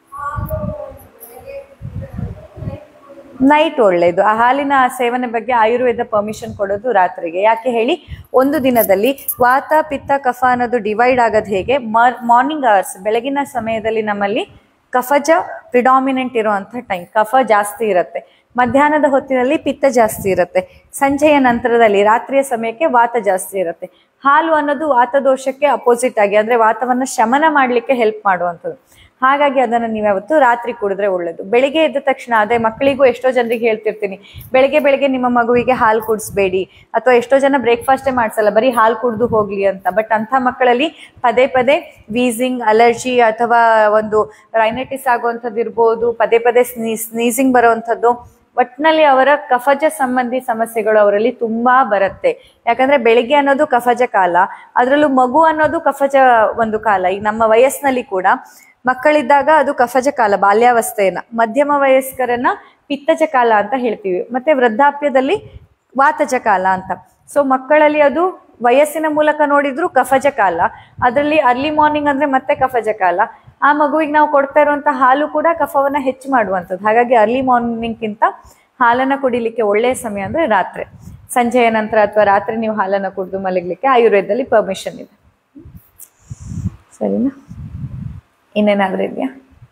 ನೈಟ್ ಒಳ್ಳೇದು ಆ ಹಾಲಿನ ಸೇವನೆ ಬಗ್ಗೆ ಆಯುರ್ವೇದ ಪರ್ಮಿಷನ್ ಕೊಡೋದು ರಾತ್ರಿಗೆ ಯಾಕೆ ಹೇಳಿ ಒಂದು ದಿನದಲ್ಲಿ ವಾತ ಪಿತ್ತ ಕಫ ಅನ್ನೋದು ಡಿವೈಡ್ ಆಗೋದು ಹೇಗೆ ಮಾರ್ನಿಂಗ್ ಅವರ್ಸ್ ಬೆಳಗಿನ ಸಮಯದಲ್ಲಿ ನಮ್ಮಲ್ಲಿ ಕಫಜ ಪ್ರಿಡಾಮಿನೆಂಟ್ ಇರುವಂಥ ಟೈಮ್ ಕಫ ಜಾಸ್ತಿ ಇರುತ್ತೆ ಮಧ್ಯಾಹ್ನದ ಹೊತ್ತಿನಲ್ಲಿ ಪಿತ್ತ ಜಾಸ್ತಿ ಇರುತ್ತೆ ಸಂಜೆಯ ನಂತರದಲ್ಲಿ ರಾತ್ರಿಯ ಸಮಯಕ್ಕೆ ವಾತ ಜಾಸ್ತಿ ಇರುತ್ತೆ ಹಾಲು ಅನ್ನೋದು ವಾತದೋಷಕ್ಕೆ ಅಪೋಸಿಟ್ ಆಗಿ ಅಂದ್ರೆ ವಾತವನ್ನ ಶಮನ ಮಾಡಲಿಕ್ಕೆ ಹೆಲ್ಪ್ ಮಾಡುವಂಥದ್ದು ಹಾಗಾಗಿ ಅದನ್ನು ನೀವು ಯಾವತ್ತು ರಾತ್ರಿ ಕುಡಿದ್ರೆ ಒಳ್ಳೇದು ಬೆಳಿಗ್ಗೆ ಎದ್ದ ತಕ್ಷಣ ಅದೇ ಮಕ್ಕಳಿಗೂ ಎಷ್ಟೋ ಜನರಿಗೆ ಹೇಳ್ತಿರ್ತೀನಿ ಬೆಳಿಗ್ಗೆ ಬೆಳಿಗ್ಗೆ ನಿಮ್ಮ ಮಗುವಿಗೆ ಹಾಲು ಕುಡಿಸ್ಬೇಡಿ ಅಥವಾ ಎಷ್ಟೋ ಜನ ಬ್ರೇಕ್ಫಾಸ್ಟೇ ಮಾಡ್ಸಲ್ಲ ಬರೀ ಹಾಲು ಕುಡಿದು ಹೋಗ್ಲಿ ಅಂತ ಬಟ್ ಅಂಥ ಮಕ್ಕಳಲ್ಲಿ ಪದೇ ಪದೇ ವೀಸಿಂಗ್ ಅಲರ್ಜಿ ಅಥವಾ ಒಂದು ರೈನೈಟಿಸ್ ಆಗುವಂಥದ್ದು ಇರ್ಬೋದು ಪದೇ ಪದೇ ಸ್ನೀ ಸ್ನೀಸಿಂಗ್ ಬರುವಂಥದ್ದು ಒಟ್ಟಿನಲ್ಲಿ ಅವರ ಕಫಜ ಸಂಬಂಧಿ ಸಮಸ್ಯೆಗಳು ಅವರಲ್ಲಿ ತುಂಬಾ ಬರುತ್ತೆ ಯಾಕಂದ್ರೆ ಬೆಳಿಗ್ಗೆ ಅನ್ನೋದು ಕಫಜ ಕಾಲ ಅದರಲ್ಲೂ ಮಗು ಅನ್ನೋದು ಕಫಜ ಒಂದು ಕಾಲ ಈಗ ನಮ್ಮ ವಯಸ್ಸಿನಲ್ಲಿ ಕೂಡ ಮಕ್ಕಳಿದ್ದಾಗ ಅದು ಕಫಜ ಕಾಲ ಬಾಲ್ಯಾವಸ್ಥೆಯನ್ನ ಮಧ್ಯಮ ವಯಸ್ಕರನ್ನ ಪಿತ್ತಜ ಕಾಲ ಅಂತ ಹೇಳ್ತೀವಿ ಮತ್ತೆ ವೃದ್ಧಾಪ್ಯದಲ್ಲಿ ವಾತಜ ಕಾಲ ಅಂತ ಸೊ ಮಕ್ಕಳಲ್ಲಿ ಅದು ವಯಸ್ಸಿನ ಮೂಲಕ ನೋಡಿದ್ರು ಕಫಜ ಕಾಲ ಅದರಲ್ಲಿ ಅರ್ಲಿ ಮಾರ್ನಿಂಗ್ ಅಂದ್ರೆ ಮತ್ತೆ ಕಫಜ ಕಾಲ ಆ ಮಗುವಿಗೆ ನಾವು ಕೊಡ್ತಾ ಇರುವಂತ ಹಾಲು ಕೂಡ ಕಫವನ್ನ ಹೆಚ್ಚು ಮಾಡುವಂಥದ್ದು ಹಾಗಾಗಿ ಅರ್ಲಿ ಮಾರ್ನಿಂಗ್ಗಿಂತ ಹಾಲನ್ನ ಕುಡಿಲಿಕ್ಕೆ ಒಳ್ಳೆಯ ಸಮಯ ಅಂದ್ರೆ ರಾತ್ರಿ ಸಂಜೆಯ ನಂತರ ಅಥವಾ ರಾತ್ರಿ ನೀವು ಹಾಲನ್ನ ಕುಡಿದು ಮಲಗಲಿಕ್ಕೆ ಆಯುರ್ವೇದದಲ್ಲಿ ಪರ್ಮಿಷನ್ ಇದೆ ಸರಿನಾ ಇನ್ನೇನಾದ್ರೂ ಇದೆಯಾ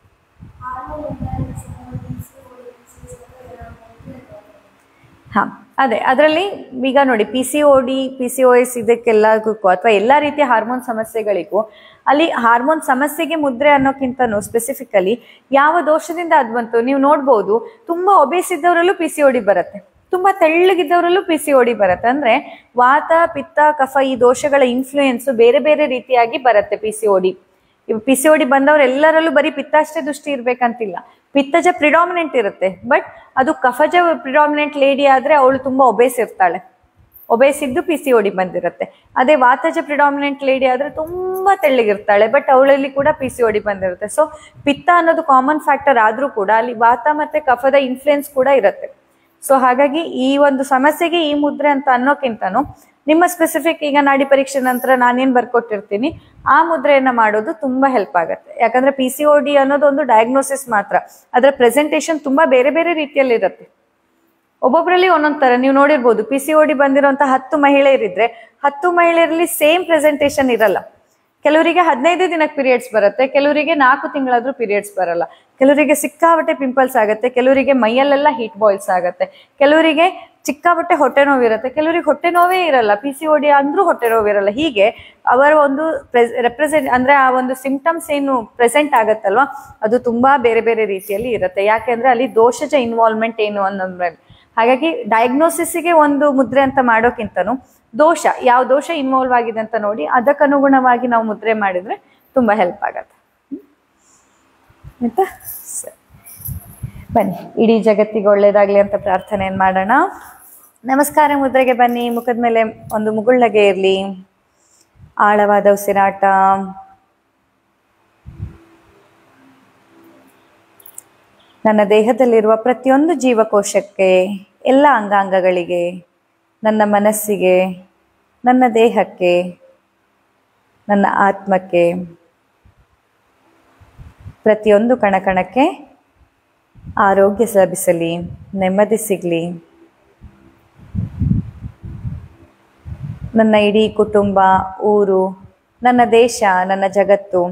ಹಾ ಅದೇ ಅದರಲ್ಲಿ ಈಗ ನೋಡಿ P C O D P C O S ಇದಕ್ಕೆಲ್ಲದಕ್ಕೂ ಅಥವಾ ಎಲ್ಲ ರೀತಿಯ ಹಾರ್ಮೋನ್ ಸಮಸ್ಯೆಗಳಿಗೂ ಅಲ್ಲಿ ಹಾರ್ಮೋನ್ ಸಮಸ್ಯೆಗೆ ಮುದ್ರೆ ಅನ್ನೋಕ್ಕಿಂತನೂ ಸ್ಪೆಸಿಫಿಕಲಿ ಯಾವ ದೋಷದಿಂದ ಅದು ಬಂತು ನೀವು ನೋಡ್ಬೋದು ತುಂಬಾ ಒಬೇಸ್ ಇದ್ದವರಲ್ಲೂ ಪಿ ಸಿ ಓ ಡಿ ಬರುತ್ತೆ ತುಂಬಾ ತೆಳ್ಳಗಿದ್ದವರಲ್ಲೂ ಪಿ ಸಿ ಓ ಡಿ ಬರುತ್ತೆ ಅಂದ್ರೆ ವಾತ ಪಿತ್ತ ಕಫ ಈ ದೋಷಗಳ ಇನ್ಫ್ಲೂಯೆನ್ಸ್ ಬೇರೆ ಬೇರೆ ರೀತಿಯಾಗಿ ಬರುತ್ತೆ P C O D P C O D ಬಂದವರೆಲ್ಲರಲ್ಲೂ ಬರೀ ಪಿತ್ತ ಅಷ್ಟೇ ದೃಷ್ಟಿ ಇರ್ಬೇಕಂತಿಲ್ಲ ಪಿತ್ತಜ ಪ್ರಿಡಾಮಿನೆಂಟ್ ಇರುತ್ತೆ ಬಟ್ ಅದು ಕಫಜ ಪ್ರಿಡಾಮಿನೆಂಟ್ ಲೇಡಿ ಆದ್ರೆ ಅವಳು ತುಂಬಾ ಒಬೇಸ್ ಇರ್ತಾಳೆ ಒಬೇಸ್ ಇದ್ದು ಪಿ ಸಿ ಓಡಿ ಬಂದಿರುತ್ತೆ ಅದೇ ವಾತಜ ಪ್ರಿಡಾಮಿನೆಂಟ್ ಲೇಡಿ ಆದ್ರೆ ತುಂಬಾ ತೆಳ್ಳಗಿರ್ತಾಳೆ ಬಟ್ ಅವಳಲ್ಲಿ ಕೂಡ ಪಿ ಸಿ ಓಡಿ ಬಂದಿರುತ್ತೆ ಸೊ ಪಿತ್ತ ಅನ್ನೋದು ಕಾಮನ್ ಫ್ಯಾಕ್ಟರ್ ಆದ್ರೂ ಕೂಡ ಅಲ್ಲಿ ವಾತ ಮತ್ತೆ ಕಫದ ಇನ್ಫ್ಲುಯೆನ್ಸ್ ಕೂಡ ಇರುತ್ತೆ ಸೊ ಹಾಗಾಗಿ ಈ ಒಂದು ಸಮಸ್ಯೆಗೆ ಈ ಮುದ್ರೆ ಅಂತ ಅನ್ನೋಕ್ಕಿಂತನೂ ನಿಮ್ಮ ಸ್ಪೆಸಿಫಿಕ್ ಈಗ ನಾಡಿ ಪರೀಕ್ಷೆ ನಂತರ ನಾನೇನ್ ಬರ್ಕೊಟ್ಟಿರ್ತೀನಿ ಆ ಮುದ್ರೆಯನ್ನ ಮಾಡೋದು ತುಂಬಾ ಹೆಲ್ಪ್ ಆಗುತ್ತೆ ಯಾಕಂದ್ರೆ ಪಿ ಸಿ ಓ ಡಿ ಅನ್ನೋದು ಒಂದು ಡಯಾಗ್ನೋಸಿಸ್ ಮಾತ್ರ ಅದರ ಪ್ರೆಸೆಂಟೇಷನ್ ತುಂಬಾ ಬೇರೆ ಬೇರೆ ರೀತಿಯಲ್ಲಿ ಇರುತ್ತೆ ಒಬ್ಬೊಬ್ಬರಲ್ಲಿ ಒಂದೊಂದ್ ತರ ನೀವು ನೋಡಿರ್ಬೋದು ಪಿ ಸಿ ಓ ಡಿ ಬಂದಿರುವಂತಹ ಹತ್ತು ಮಹಿಳೆಯರಿದ್ರೆ ಹತ್ತು ಮಹಿಳೆಯರಲ್ಲಿ ಸೇಮ್ ಪ್ರೆಸೆಂಟೇಷನ್ ಇರಲ್ಲ ಕೆಲವರಿಗೆ ಹದಿನೈದು ದಿನಕ್ಕೆ ಪೀರಿಯಡ್ಸ್ ಬರುತ್ತೆ ಕೆಲವರಿಗೆ ನಾಲ್ಕು ತಿಂಗಳಾದ್ರೂ ಪೀರಿಯಡ್ಸ್ ಬರಲ್ಲ ಕೆಲವರಿಗೆ ಸಿಕ್ಕಾಬಟ್ಟೆ ಪಿಂಪಲ್ಸ್ ಆಗುತ್ತೆ ಕೆಲವರಿಗೆ ಮೈಯಲ್ಲೆಲ್ಲ ಹೀಟ್ ಬಾಯ್ಲ್ಸ್ ಆಗುತ್ತೆ ಕೆಲವರಿಗೆ ಚಿಕ್ಕಾಬಟ್ಟೆ ಹೊಟ್ಟೆ ನೋವು ಇರುತ್ತೆ ಕೆಲವರಿಗೆ ಹೊಟ್ಟೆ ನೋವೇ ಇರಲ್ಲ ಪಿ ಸಿ ಓಡಿ ಅಂದ್ರೂ ಹೊಟ್ಟೆ ನೋವು ಇರಲ್ಲ ಹೀಗೆ ಅವರ ಒಂದು ರೆಪ್ರೆಸೆಂಟ್ ಅಂದ್ರೆ ಆ ಒಂದು ಸಿಂಪ್ಟಮ್ಸ್ ಏನು ಪ್ರೆಸೆಂಟ್ ಆಗತ್ತಲ್ವಾ ಅದು ತುಂಬಾ ಬೇರೆ ಬೇರೆ ರೀತಿಯಲ್ಲಿ ಇರುತ್ತೆ ಯಾಕೆಂದ್ರೆ ಅಲ್ಲಿ ದೋಷಜ ಇನ್ವಾಲ್ವ್ಮೆಂಟ್ ಏನು ಅನ್ನೋದ್ ಮೇಲೆ ಹಾಗಾಗಿ ಡಯಾಗ್ನೋಸಿಸ್ಗೆ ಒಂದು ಮುದ್ರೆ ಅಂತ ಮಾಡೋಕ್ಕಿಂತನೂ ದೋಷ ಯಾವ ದೋಷ ಇನ್ವಾಲ್ವ್ ಆಗಿದೆ ಅಂತ ನೋಡಿ ಅದಕ್ಕನುಗುಣವಾಗಿ ನಾವು ಮುದ್ರೆ ಮಾಡಿದ್ರೆ ತುಂಬಾ ಹೆಲ್ಪ್ ಆಗತ್ತೆ ಹ್ಮ್? ಆಯ್ತಾ ಸರಿ. ಬನ್ನಿ ಇಡೀ ಜಗತ್ತಿಗೆ ಒಳ್ಳೇದಾಗ್ಲಿ ಅಂತ ಪ್ರಾರ್ಥನೆಯನ್ನು ಮಾಡೋಣ ನಮಸ್ಕಾರ ಮುದ್ರೆಗೆ ಬನ್ನಿ ಮುಖದ ಮೇಲೆ ಒಂದು ಮುಗುಳ್ನಗೆ ಇರಲಿ ಆಳವಾದ ಉಸಿರಾಟ ನನ್ನ ದೇಹದಲ್ಲಿರುವ ಪ್ರತಿಯೊಂದು ಜೀವಕೋಶಕ್ಕೆ ಎಲ್ಲ ಅಂಗಾಂಗಗಳಿಗೆ ನನ್ನ ಮನಸ್ಸಿಗೆ ನನ್ನ ದೇಹಕ್ಕೆ ನನ್ನ ಆತ್ಮಕ್ಕೆ ಪ್ರತಿಯೊಂದು ಕಣಕಣಕ್ಕೆ ಆರೋಗ್ಯ ಲಭಿಸಲಿ ನೆಮ್ಮದಿ ಸಿಗಲಿ ನನ್ನ ಇಡೀ ಕುಟುಂಬ ಊರು ನನ್ನ ದೇಶ ನನ್ನ ಜಗತ್ತು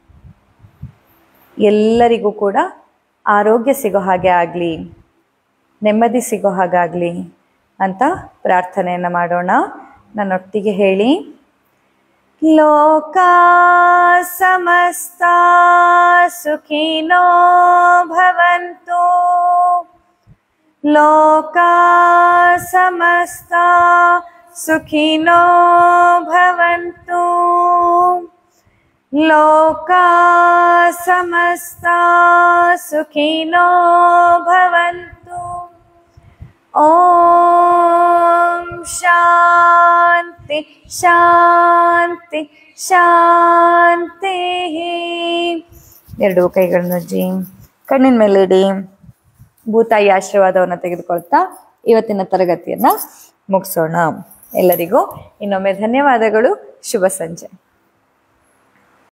ಎಲ್ಲರಿಗೂ ಕೂಡ ಆರೋಗ್ಯ ಸಿಗೋ ಹಾಗೆ ಆಗಲಿ ನೆಮ್ಮದಿ ಸಿಗೋ ಹಾಗಾಗಲಿ ಅಂತ ಪ್ರಾರ್ಥನೆಯನ್ನು ಮಾಡೋಣ ನನ್ನೊಟ್ಟಿಗೆ ಹೇಳಿ ಲೋಕ ಸಮಸ್ತ ಸುಖಿನೋ ಭವಂತು ಲೋಕ ಸಮಸ್ತ ಸುಖಿನೋ ಭವಂತು ಲೋಕ ಸಮಸ್ತ ಸುಖಿನೋ ಭವಂತು ಓಂ ಶಾಂತಿ ಶಾಂತಿ ಶಾಂತಿ ಎರಡು ಕೈಗಳನ್ನು ಜಿ ಕಣ್ಣಿನ ಮೇಲೆ ಇಡಿ ಭೂತಾಯಿ ಆಶೀರ್ವಾದವನ್ನು ತೆಗೆದುಕೊಳ್ತಾ ಇವತ್ತಿನ ತರಗತಿಯನ್ನ ಮುಗಿಸೋಣ ಎಲ್ಲರಿಗೂ ಇನ್ನೊಮ್ಮೆ ಧನ್ಯವಾದಗಳು ಶುಭ ಸಂಜೆ